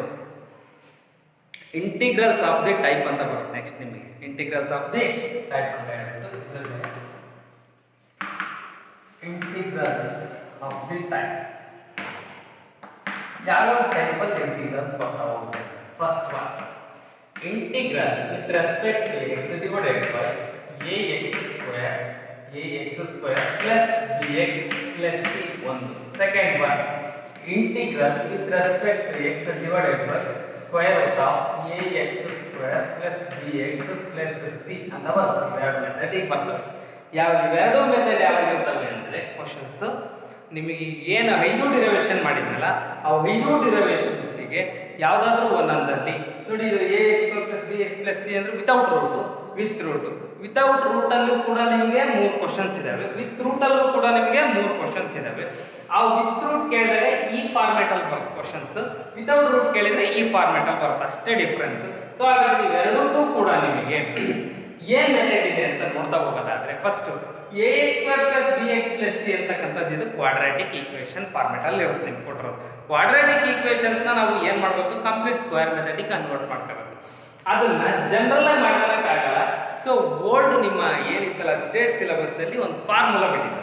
integrals of the type ಅಂತ ಬರುತ್ತೆ ನೆಕ್ಸ್ಟ್ ನಿಮಗೆ ಇಂಟಿಗ್ರಲ್ಸ್ ಆಫ್ ದಿ ಟೈಪ್ ಅಂತ ಹೇಳ್ಬಿಟ್ಟು ಇದ್ರಲ್ಲಿ ಇಂಟಿಗ್ರಲ್ಸ್ ಆಫ್ ದಿ ಟೈಪ್ ಯಾವ್ಯಾವ ಟೈಪಲ್ಲಿ ಇಂಟಿಗ್ರಲ್ಸ್ ಬರ್ತಾ ಹೋಗುತ್ತೆ first one integral with respect to x divided by a x square a x square plus b x plus c ಒಂದು second one integral with respect to x divided by square root of a x square plus b x plus c ಅಂತ ಬರ್ತದೆ ಇವೆರಡು ಮೆಥಡಿಗೆ ಬರ್ತದೆ ಯಾವ ಇವೆರಡು method ಯಾವಾಗ ಇರ್ತವೆ ಅಂದರೆ ಕ್ವಶನ್ಸ್ ನಿಮಗೆ ಏನು ಐದು ಡಿರವೇಷನ್ ಮಾಡಿದ್ನಲ್ಲ ಆ ಐದು ಡಿರವೇಷನ್ಸಿಗೆ ಯಾವುದಾದ್ರೂ ಒಂದೊಂದಲ್ಲಿ ನೋಡಿ ಇದು a x plus b x plus c ಅಂದರೆ without root with root without ರೂಟಲ್ಲೂ ಕೂಡ ನಿಮಗೆ ಮೂರು ಕ್ವಶನ್ಸ್ ಇದ್ದಾವೆ ವಿತ್ ರೂಟಲ್ಲೂ ಕೂಡ ನಿಮಗೆ ಮೂರು ಕ್ವಶನ್ಸ್ ಇದ್ದಾವೆ ಆ ವಿತ್ ರೂಟ್ ಕೇಳಿದಾಗ ಈ ಫಾರ್ಮೆಟಲ್ಲಿ ಬರುತ್ತೆ ಕ್ವಶನ್ಸ್ ವಿತೌಟ್ ರೂಟ್ ಕೇಳಿದರೆ ಈ ಫಾರ್ಮೆಟಲ್ಲಿ ಬರುತ್ತೆ ಅಷ್ಟೇ ಡಿಫ್ರೆನ್ಸ್ ಸೊ ಹಾಗಾಗಿ ಇವೆರಡಕ್ಕೂ ಕೂಡ ನಿಮಗೆ ಏನ್ ಮೆಥಡ್ ಇದೆ ಅಂತ ನೋಡ್ತಾ ಹೋಗೋದಾದ್ರೆ first a x square plus b x plus c ಅಂತಕ್ಕಂಥದ್ದು ಇದು ಕ್ವಾಡ್ರಾಟಿಕ್ ಈಕ್ವೇಷನ್ ಫಾರ್ಮೆಟ್ ಅಲ್ಲಿ ಇರುತ್ತೆ ನಿಮ್ಗೆ ಕೊಟ್ಟಿರೋದು ಕ್ವಾಡ್ರಾಟಿಕ್ ಈಕ್ವೇಷನ್ಸ್ನ ನಾವು ಏನು ಮಾಡಬೇಕು ಕಂಪ್ಲೀಟ್ ಸ್ಕ್ವೇರ್ ಮೆಥಡಿಗೆ ಕನ್ವರ್ಟ್ ಮಾಡ್ಕೋಬೇಕು ಅದನ್ನ ಜನರಲ್ ಆಗಿ ಮಾಡ್ಕೊಳಕ್ಕಾಗಲ್ಲ ಸೊ ಓಲ್ಡ್ ನಿಮ್ಮ ಏನಿತ್ತಲ್ಲ ಸ್ಟೇಟ್ ಸಿಲೆಬಸ್ ಅಲ್ಲಿ ಒಂದು ಫಾರ್ಮುಲಾ ಬಿಟ್ಟಿದ್ದಾರೆ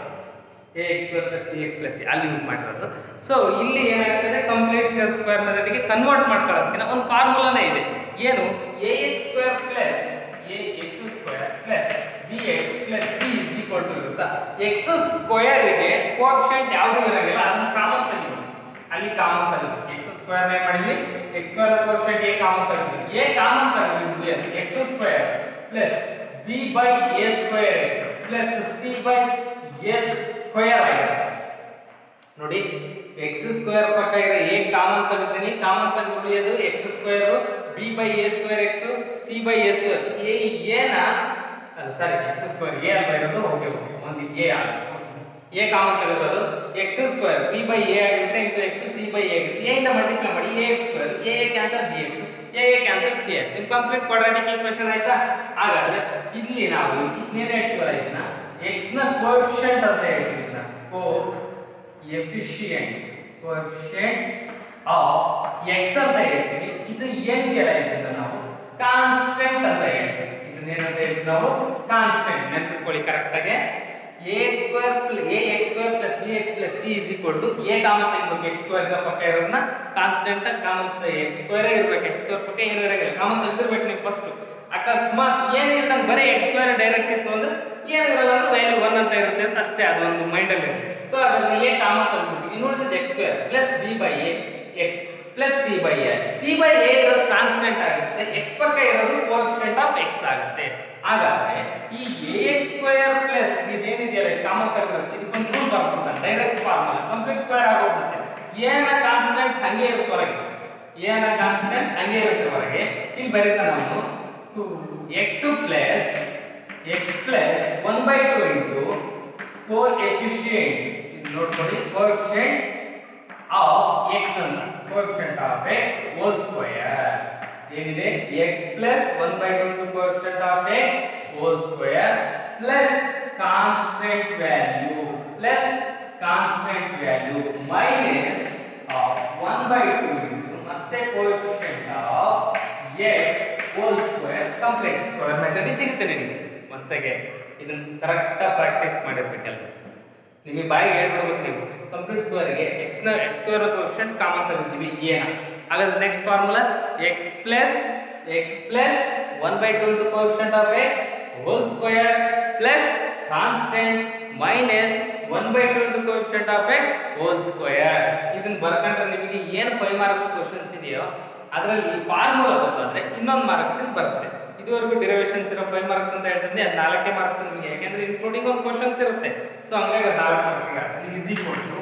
a x square plus b x plus c ಅಲ್ಲಿ ಯೂಸ್ ಮಾಡಿರೋದು ಸೊ ಇಲ್ಲಿ ಏನಾಗ್ತದೆ ಕಂಪ್ಲೀಟ್ ಸ್ಕ್ವೇರ್ ಮೆಥಡಿಗೆ ಕನ್ವರ್ಟ್ ಮಾಡ್ಕೊಳ್ಳೋದಕ್ಕಿಂತ ಒಂದು ಫಾರ್ಮುಲಾನೇ ಇದೆ ಏನು a x square plus a x square plus b x plus c is equal to ಇರುತ್ತಾ ಎಕ್ಸ್ ಸ್ಕ್ವೇರ್ಗೆ ಕೋಫಿಷಿಯಂಟ್ ಯಾವುದು ಇರಂಗಿಲ್ಲ ಅದನ್ನ ಕಾಮನ್ ತೆಗಿಬೇಕು ಅಲ್ಲಿ ಕಾಮನ್ ತೆಗೆದು ಎಕ್ಸ್ ಸ್ಕ್ವೇರ್ ಏನ್ ಮಾಡಿದ್ವಿ x square coefficient a common ತೆಗೆದ್ವಿ ಎ ಕಾಮನ್ ತೆಗೆದ್ವಿ ಉಳಿಯೋದು x square plus b by a square x plus c by a square ಆಗಿರುತ್ತೆ ನೋಡಿ ಎಕ್ಸ್ ಸ್ಕ್ವೇರ್ ಪಕ್ಕ ಇರೋ ಎ ಕಾಮನ್ ತೆಗೆದಿನಿ ಕಾಮನ್ ತೆಗೆದು ಉಳಿಯೋದು x square b by a square x c by a square a ಏನ sorry x square a ಅಲ್ವಾ ಇರೋದು okay okay ಒಂದು ಎ ಆಗುತ್ತೆ ಎ ಕಾಮನ್ ತೆಗೆದಿರೋದು x square b by a ಆಗಿರುತ್ತೆ into x c by a ಆಗಿರುತ್ತೆ a ಇಂದ multiply ಮಾಡಿ a x square a a cancel b x a a cancel c ಆಯ್ತು ನಿಮ್ ಕಂಪ್ಲೀಟ್ ಕ್ವಾಡ್ರಾಟಿಕ್ ಈಕ್ವೇಷನ್ ಆಯ್ತಾ ಹಾಗಾದ್ರೆ ಇಲ್ಲಿ ನಾವು ಇನ್ನೇನು ಹೇಳ್ತೀವಲ್ಲ ಇದನ್ನ ಎಕ್ಸ್ ನ ಕೋಎಫಿಷಿಯಂಟ್ ಅಂತ ಹೇಳ್ತೀವಿ ಇದನ್ನ coefficient coefficient of x ಅಂತ ಹೇಳ್ತೀವಿ ಇದು ಏನಿದೆಯಲ್ಲ ಇದನ್ನ ನಾವು ಕಾನ್ಸ್ಟೆಂಟ್ ಅಂತ ಹೇಳ್ತೀವಿ ಇದನ್ನೇನಂತ ಹೇಳ್ತೀವಿ ನಾವು ಕಾನ್ಸ್ಟೆಂಟ್ ನೆನ್ಪಿಟ್ಕೊಳ್ಳಿ ಕರೆಕ್ಟಾಗಿ a x square a x square plus b x plus c is equal to a common ತೆಗಿಬೇಕು ಎಕ್ಸ್ ಸ್ಕ್ವೇರ್ ಪಕ್ಕ ಇರೋದನ್ನ ಕಾನ್ಸ್ಟೆಂಟ್ ಕಾಮನ್ ಎಕ್ಸ್ ಸ್ಕ್ವೇರ್ ಇರ್ಬೇಕು ಎಕ್ಸ್ ಸ್ಕ್ವೇರ್ ಪಕ್ಕ ಏನು ಇರೋಂಗಿಲ್ಲ ಕಾಮನ್ ತೆಗೆದಿರ್ಬೇಕು ನೀವು ಫಸ್ಟ್ ಅಕಸ್ಮಾತ್ ಏನಿಲ್ಲ ಬರೀ ಎಕ್ಸ್ ಸ್ಕ್ವೇರ್ ಡೈರೆಕ್ಟ್ ಇತ್ತು ಅಂದ್ರೆ ಏನಿರಲ್ಲ ಅಂದ್ರೆ ವ್ಯಾಲ್ಯೂ ಒನ್ ಅಂತ ಇರುತ್ತೆ ಅಂತ ಅಷ್ಟೇ ಅದೊಂದು ಮೈಂಡಲ್ಲಿ ಇರುತ್ತೆ ಸೊ ಅದರಲ್ಲಿ ಎ ಕಾಮನ್ ತೆಗೆದ್ಬಿಟ್ಟು ಇನ್ನು ಉಳಿದಿದ್ದು x square plus b by a x plus c by a c by a ಇರೋದು ಕಾನ್ಸ್ಟೆಂಟ್ ಆಗುತ್ತೆ ಎಕ್ಸ್ ಪಕ್ಕ ಇರೋದು ಕೋಎಫಿಷಿಯಂಟ್ ಆಫ್ ಎಕ್ಸ್ ಆಗುತ್ತೆ ಹಾಗಾದ್ರೆ ಈ ಎ ಎಕ್ಸ್ ಸ್ಕ್ವೇರ್ ಪ್ಲಸ್ ಇದೇನಿದೆಯಲ್ಲ ಕಾಮನ್ ತೆಗೆದ್ರೆ ಇದಕ್ಕೊಂದು ರೂಲ್ ಬರ್ಬಿಡ್ತಾನೆ ಡೈರೆಕ್ಟ್ ಫಾರ್ಮುಲಾ ಕಂಪ್ಲೀಟ್ ಸ್ಕ್ವೇರ್ ಆಗೋಗ್ಬಿಡುತ್ತೆ ಏನ ಕಾನ್ಸ್ಟೆಂಟ್ ಹಂಗೆ ಇರುತ್ತೆ ಹೊರಗೆ ಏನ ಕಾನ್ಸ್ಟೆಂಟ್ ಹಂಗೆ ಇರುತ್ತೆ ಹೊರಗೆ ಇಲ್ಲಿ ಬರೀತಾ ನಾವು x plus x plus one by two into coefficient ಇದು ನೋಡ್ಕೊಳ್ಳಿ ಕೋಎಫಿಷಿಯಂಟ್ ಆಫ್ ಎಕ್ಸ್ ಅಂತ coefficient of x whole square ಏನಿದೆ x plus one by two into coefficient of x whole square plus constant value plus constant value minus of one by two into ಮತ್ತೆ coefficient of x whole square complete square method ಸಿಗುತ್ತೆ ನಿಮಗೆ once again ಇದನ್ನ ಕರೆಕ್ಟಾಗಿ practice ಮಾಡಿರ್ಬೇಕಲ್ಲ ನಿಮಗೆ ಬಾಯಿಗೆ ಹೇಳ್ಬಿಡ್ಬೇಕು ನೀವು complete ಸ್ಕ್ವೇರ್ಗೆ ಎಕ್ಸ್ನ ಎಕ್ಸ್ ಸ್ಕ್ವೇರ್ ಕೋಎಫಿಷಿಯಂಟ್ ಕಾಮನ್ ತೆಗಿತೀವಿ ಏನ ಹಾಗಾದ್ರೆ next formula x plus x plus one by two into coefficient of x whole square plus constant minus one by two into coefficient of x whole square ಇದನ್ನ ಬರ್ಕೊಂಡ್ರೆ ನಿಮಗೆ ಏನು five marks questions ಇದೆಯೋ ಅದರಲ್ಲಿ ಈ ಫಾರ್ಮುಲಾ ಗೊತ್ತಾದ್ರೆ ಇನ್ನೊಂದು marks ಬರುತ್ತೆ ಇದುವರೆಗೂ ಡಿರವೇಷನ್ಸ್ ಇರೋ ಫೈವ್ ಮಾರ್ಕ್ಸ್ ಅಂತ ಹೇಳ್ತಿದ್ದೆ ಅದು ನಾಲ್ಕೇ ಮಾರ್ಕ್ಸ್ ನಿಮಗೆ ಯಾಕೆಂದ್ರೆ ಇನ್ಕ್ಲೂಡಿಂಗ್ ಒಂದು ಕ್ವಶನ್ಸ್ ಇರುತ್ತೆ ಸೊ ಹಂಗಾಗಿ ಅದು ನಾಲ್ಕು ಮಾರ್ಕ್ಸ್ ಆಗುತ್ತೆ ಈಸಿ ಕೊಟ್ಟು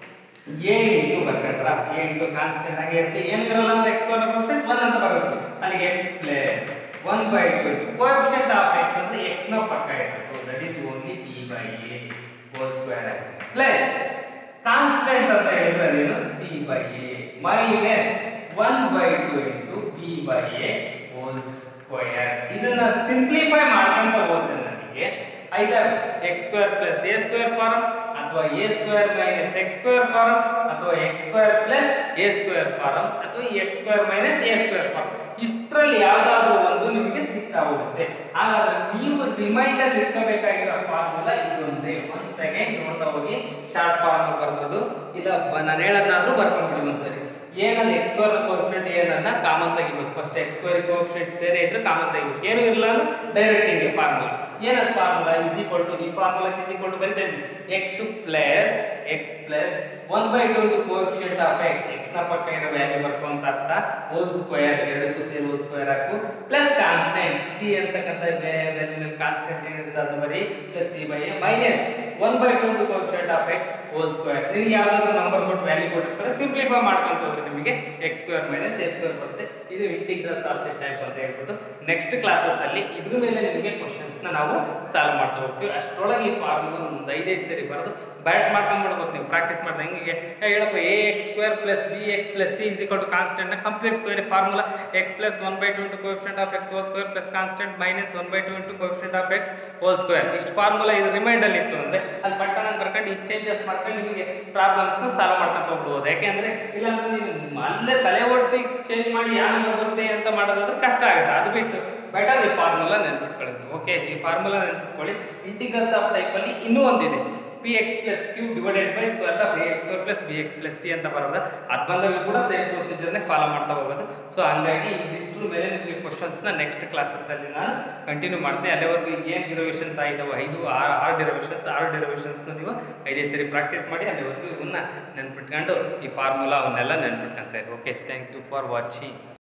ಎ ಇಂಟು ಬರ್ಕೊಂಡ್ರ ಎ ಇಂಟು ಕಾನ್ಸ್ಟೆಂಟ್ ಆಗಿ ಇರುತ್ತೆ ಏನು ಇರಲ್ಲ ಅಂದ್ರೆ ಎಕ್ಸ್ ಕೋಎಫಿಷಿಯಂಟ್ ಒನ್ ಅಂತ ಬರುತ್ತೆ ಅಲ್ಲಿಗೆ x plus one by two into coefficient of x ಅಂದ್ರೆ ಎಕ್ಸ್ ನ ಪಕ್ಕ ಇರಬೇಕು that is only p by a whole square ಆಗುತ್ತೆ ಪ್ಲಸ್ ಕಾನ್ಸ್ಟೆಂಟ್ ಅಂತ ಹೇಳಿದ್ರೆ ಅದೇನು c by a minus one by two into b by a whole square ಇದನ್ನ simplify ಮಾಡ್ಕೊಂತ ಹೋದ್ರೆ ನನಗೆ either x square plus a square form ಅಥವಾ a square minus x square form ಅಥವಾ x square plus a square form ಅಥವಾ x square minus a square form ಇಷ್ಟರಲ್ಲಿ ಯಾವ್ದಾದ್ರು ಒಂದು ನಿಮಗೆ ಸಿಗ್ತಾ ಹೋಗುತ್ತೆ ಹಾಗಾದ್ರೆ ನೀವು ರಿಮೈಂಡರ್ ಇಟ್ಕೋಬೇಕಾಗಿರೋ ಫಾರ್ಮುಲಾ ಇದೊಂದೇ ಒಂದ್ ಸೆಕೆಂಡ್ ನೋಡ್ತಾ ಹೋಗಿ ಶಾರ್ಟ್ ಫಾರ್ಮ್ ಬರ್ಬೋದು ಇಲ್ಲ ಬ- ನಾನು ಹೇಳೋದನ್ನಾದ್ರೂ ಬರ್ಕೊಂಡ್ಬಿಡಿ ಒಂದ್ಸರಿ ಏನನ್ನ ಎಕ್ಸ್ ಸ್ಕ್ವೇರ್ ಕೋಫಿಷಿಯಂಟ್ ಏನನ್ನ ಕಾಮನ್ ತೆಗಿಬೇಕು ಫಸ್ಟ್ ಎಕ್ಸ್ ಸ್ಕ್ವೇರ್ ಕೋಫಿಷಿಯಂಟ್ ಸೇರಿ ಇದ್ರೆ ಕಾಮನ್ ತೆಗಿಬೇಕು ಏನು ಇರಲ್ಲ ಅಂದ್ರೆ ಡೈರೆಕ್ಟ್ ಹಿಂಗೆ ಫಾರ್ಮುಲಾ ಏನದ ಫಾರ್ಮುಲಾ ಇಸ್ ಈಕ್ವಲ್ ಟು ಈ ಫಾರ್ಮುಲಾ ಇಸ್ ಈಕ್ವಲ್ ಟು ಬರಿತಾ ಇದ್ದೀನಿ x plus x plus one by two into coefficient of x x ನ ಪಕ್ಕ ಇರೋ ವ್ಯಾಲ್ಯೂ ಬರ್ಕೊ ಅಂತ ಅರ್ಥ ಹೋಲ್ ಸ್ಕ್ವೇರ್ ಎರಡಕ್ಕೂ ಸೇರಿ ಹೋಲ್ ಸ್ಕ್ವೇರ್ ಹಾಕು ಪ್ಲಸ್ ಕಾನ್ಸ್ಟೆಂಟ್ ಸಿ ಅಂತಕ್ಕಂಥ ವ್ಯಾಲ್ಯೂನಲ್ಲಿ ಕಾನ್ಸ್ಟೆಂಟ್ ಏನಿರುತ್ತೆ ಅದು ಬರೀ plus c by a minus one by two into coefficient of x whole square ನಿಮಗೆ ಯಾವ್ದಾದ್ರು ನಂಬರ್ ಕೊಟ್ಟು ವ್ಯಾಲ್ಯೂ ಕೊಟ್ಟಿರ್ತಾರೆ ಸಿಂಪ್ಲಿಫೈ ಮಾಡ್ಕೊಂತ ಹೋದ್ರೆ ನಿಮಗೆ x square minus a square ಬರುತ್ತೆ ಇದು ಇಂಟಿಗ್ರಲ್ಸ್ ಆಫ್ ದಿ ಟೈಪ್ ಅಂತ ಹೇಳ್ಬಿಟ್ಟು ನೆಕ್ಸ್ಟ್ ಕ್ಲಾಸಸ್ ಅಲ್ಲಿ ಇದ್ರ ಮೇಲೆ ನಿಮಗೆ ಕ್ವಶನ್ಸ್ ನ ನಾವು ಸಾಲ್ವ್ ಮಾಡ್ತಾ ಹೋಗ್ತೀವಿ ಅಷ್ಟರೊಳಗೆ ಈ ಫಾರ್ಮುಲಾ ಒಂದು ಐದೈದು ಸರಿ ಬರೋದು ಬ್ಯಾಟ್ ಮಾಡ್ಕೊಂಡ್ಬಿಡ್ಬೇಕು ನೀವು ಪ್ರಾಕ್ಟೀಸ್ ಮಾಡಿದ ಹೆಂಗೆ ಏ, ಹೇಳಪ್ಪ a x square plus b x plus c is equal to constant complete square formula x plus one by two into coefficient of x whole square plus constant minus one by two into coefficient of x whole square ಇಷ್ಟು formula ಇದು ರಿಮೈಂಡಲ್ಲಿ ಇತ್ತು ಅಂದ್ರೆ ಅಲ್ಲಿ ಬಟ್ಟನ ಬರ್ಕೊಂಡು ಈ changes ಮಾಡ್ಕೊಂಡು ನಿಮಗೆ ಪ್ರಾಬ್ಲಮ್ಸ್ನ ಸಾಲ್ವ್ ಮಾಡ್ಕೊಂತ ಹೋಗ್ಬೋದು ಯಾಕೆಂದ್ರೆ ಇಲ್ಲಾಂದ್ರೆ ನೀವು ಅಲ್ಲೇ ತಲೆ ಓಡಿಸಿ ಚೇಂಜ್ ಮಾಡಿ ಯಾವ number ಬರುತ್ತೆ ಅಂತ ಮಾಡೋದಾದ್ರೆ ಕಷ್ಟ ಆಗುತ್ತೆ ಅದು ಬಿಟ್ಟು ಬೆಟರ್ ಈ ಫಾರ್ಮುಲಾ ನೆನ್ಪಿಟ್ಕೊಳ್ಳೋದು ಓಕೆ ಈ ಫಾರ್ಮುಲಾ ನೆನ್ಪಿಟ್ಕೊಳ್ಳಿ ಇಂಟಿಗ್ರಲ್ಸ್ ಆಫ್ ಟೈಪಲ್ಲಿ ಇನ್ನೂ ಒಂದಿದೆ p x plus q divided by square of a x square plus b x plus c ಅಂತ ಬರೋದು ಅದು ಬಂದಾಗ ಕೂಡ ಸೇಮ್ ಪ್ರೊಸೀಜರ್ನೇ ಫಾಲೋ ಮಾಡ್ತಾ ಹೋಗೋದು ಸೊ ಹಂಗಾಗಿ ಇದಿಷ್ಟ್ರ ಮೇಲೆ ನಿಮಗೆ ಕ್ವಶನ್ಸ್ನ ನೆಕ್ಸ್ಟ್ ಕ್ಲಾಸಸ್ಸಲ್ಲಿ ನಾನು ಕಂಟಿನ್ಯೂ ಮಾಡ್ತೀನಿ ಅಲ್ಲಿವರೆಗೂ ಏನು ಡಿರವೇಷನ್ಸ್ ಆಗಿದ್ದಾವೆ ಐದು ಆರು ಆರು ಡಿರವೇಷನ್ಸ್ ಆರು ಡಿರವೇಷನ್ಸ್ನ ನೀವು ಐದೇ ಸರಿ ಪ್ರಾಕ್ಟೀಸ್ ಮಾಡಿ ಅಲ್ಲಿವರೆಗೂ ಇವನ್ನ ನೆನ್ಪಿಟ್ಕೊಂಡು ಈ ಫಾರ್ಮುಲಾ ಅವನ್ನೆಲ್ಲ ನೆನ್ಪಿಟ್ಕೊಂತ okay thank you for watching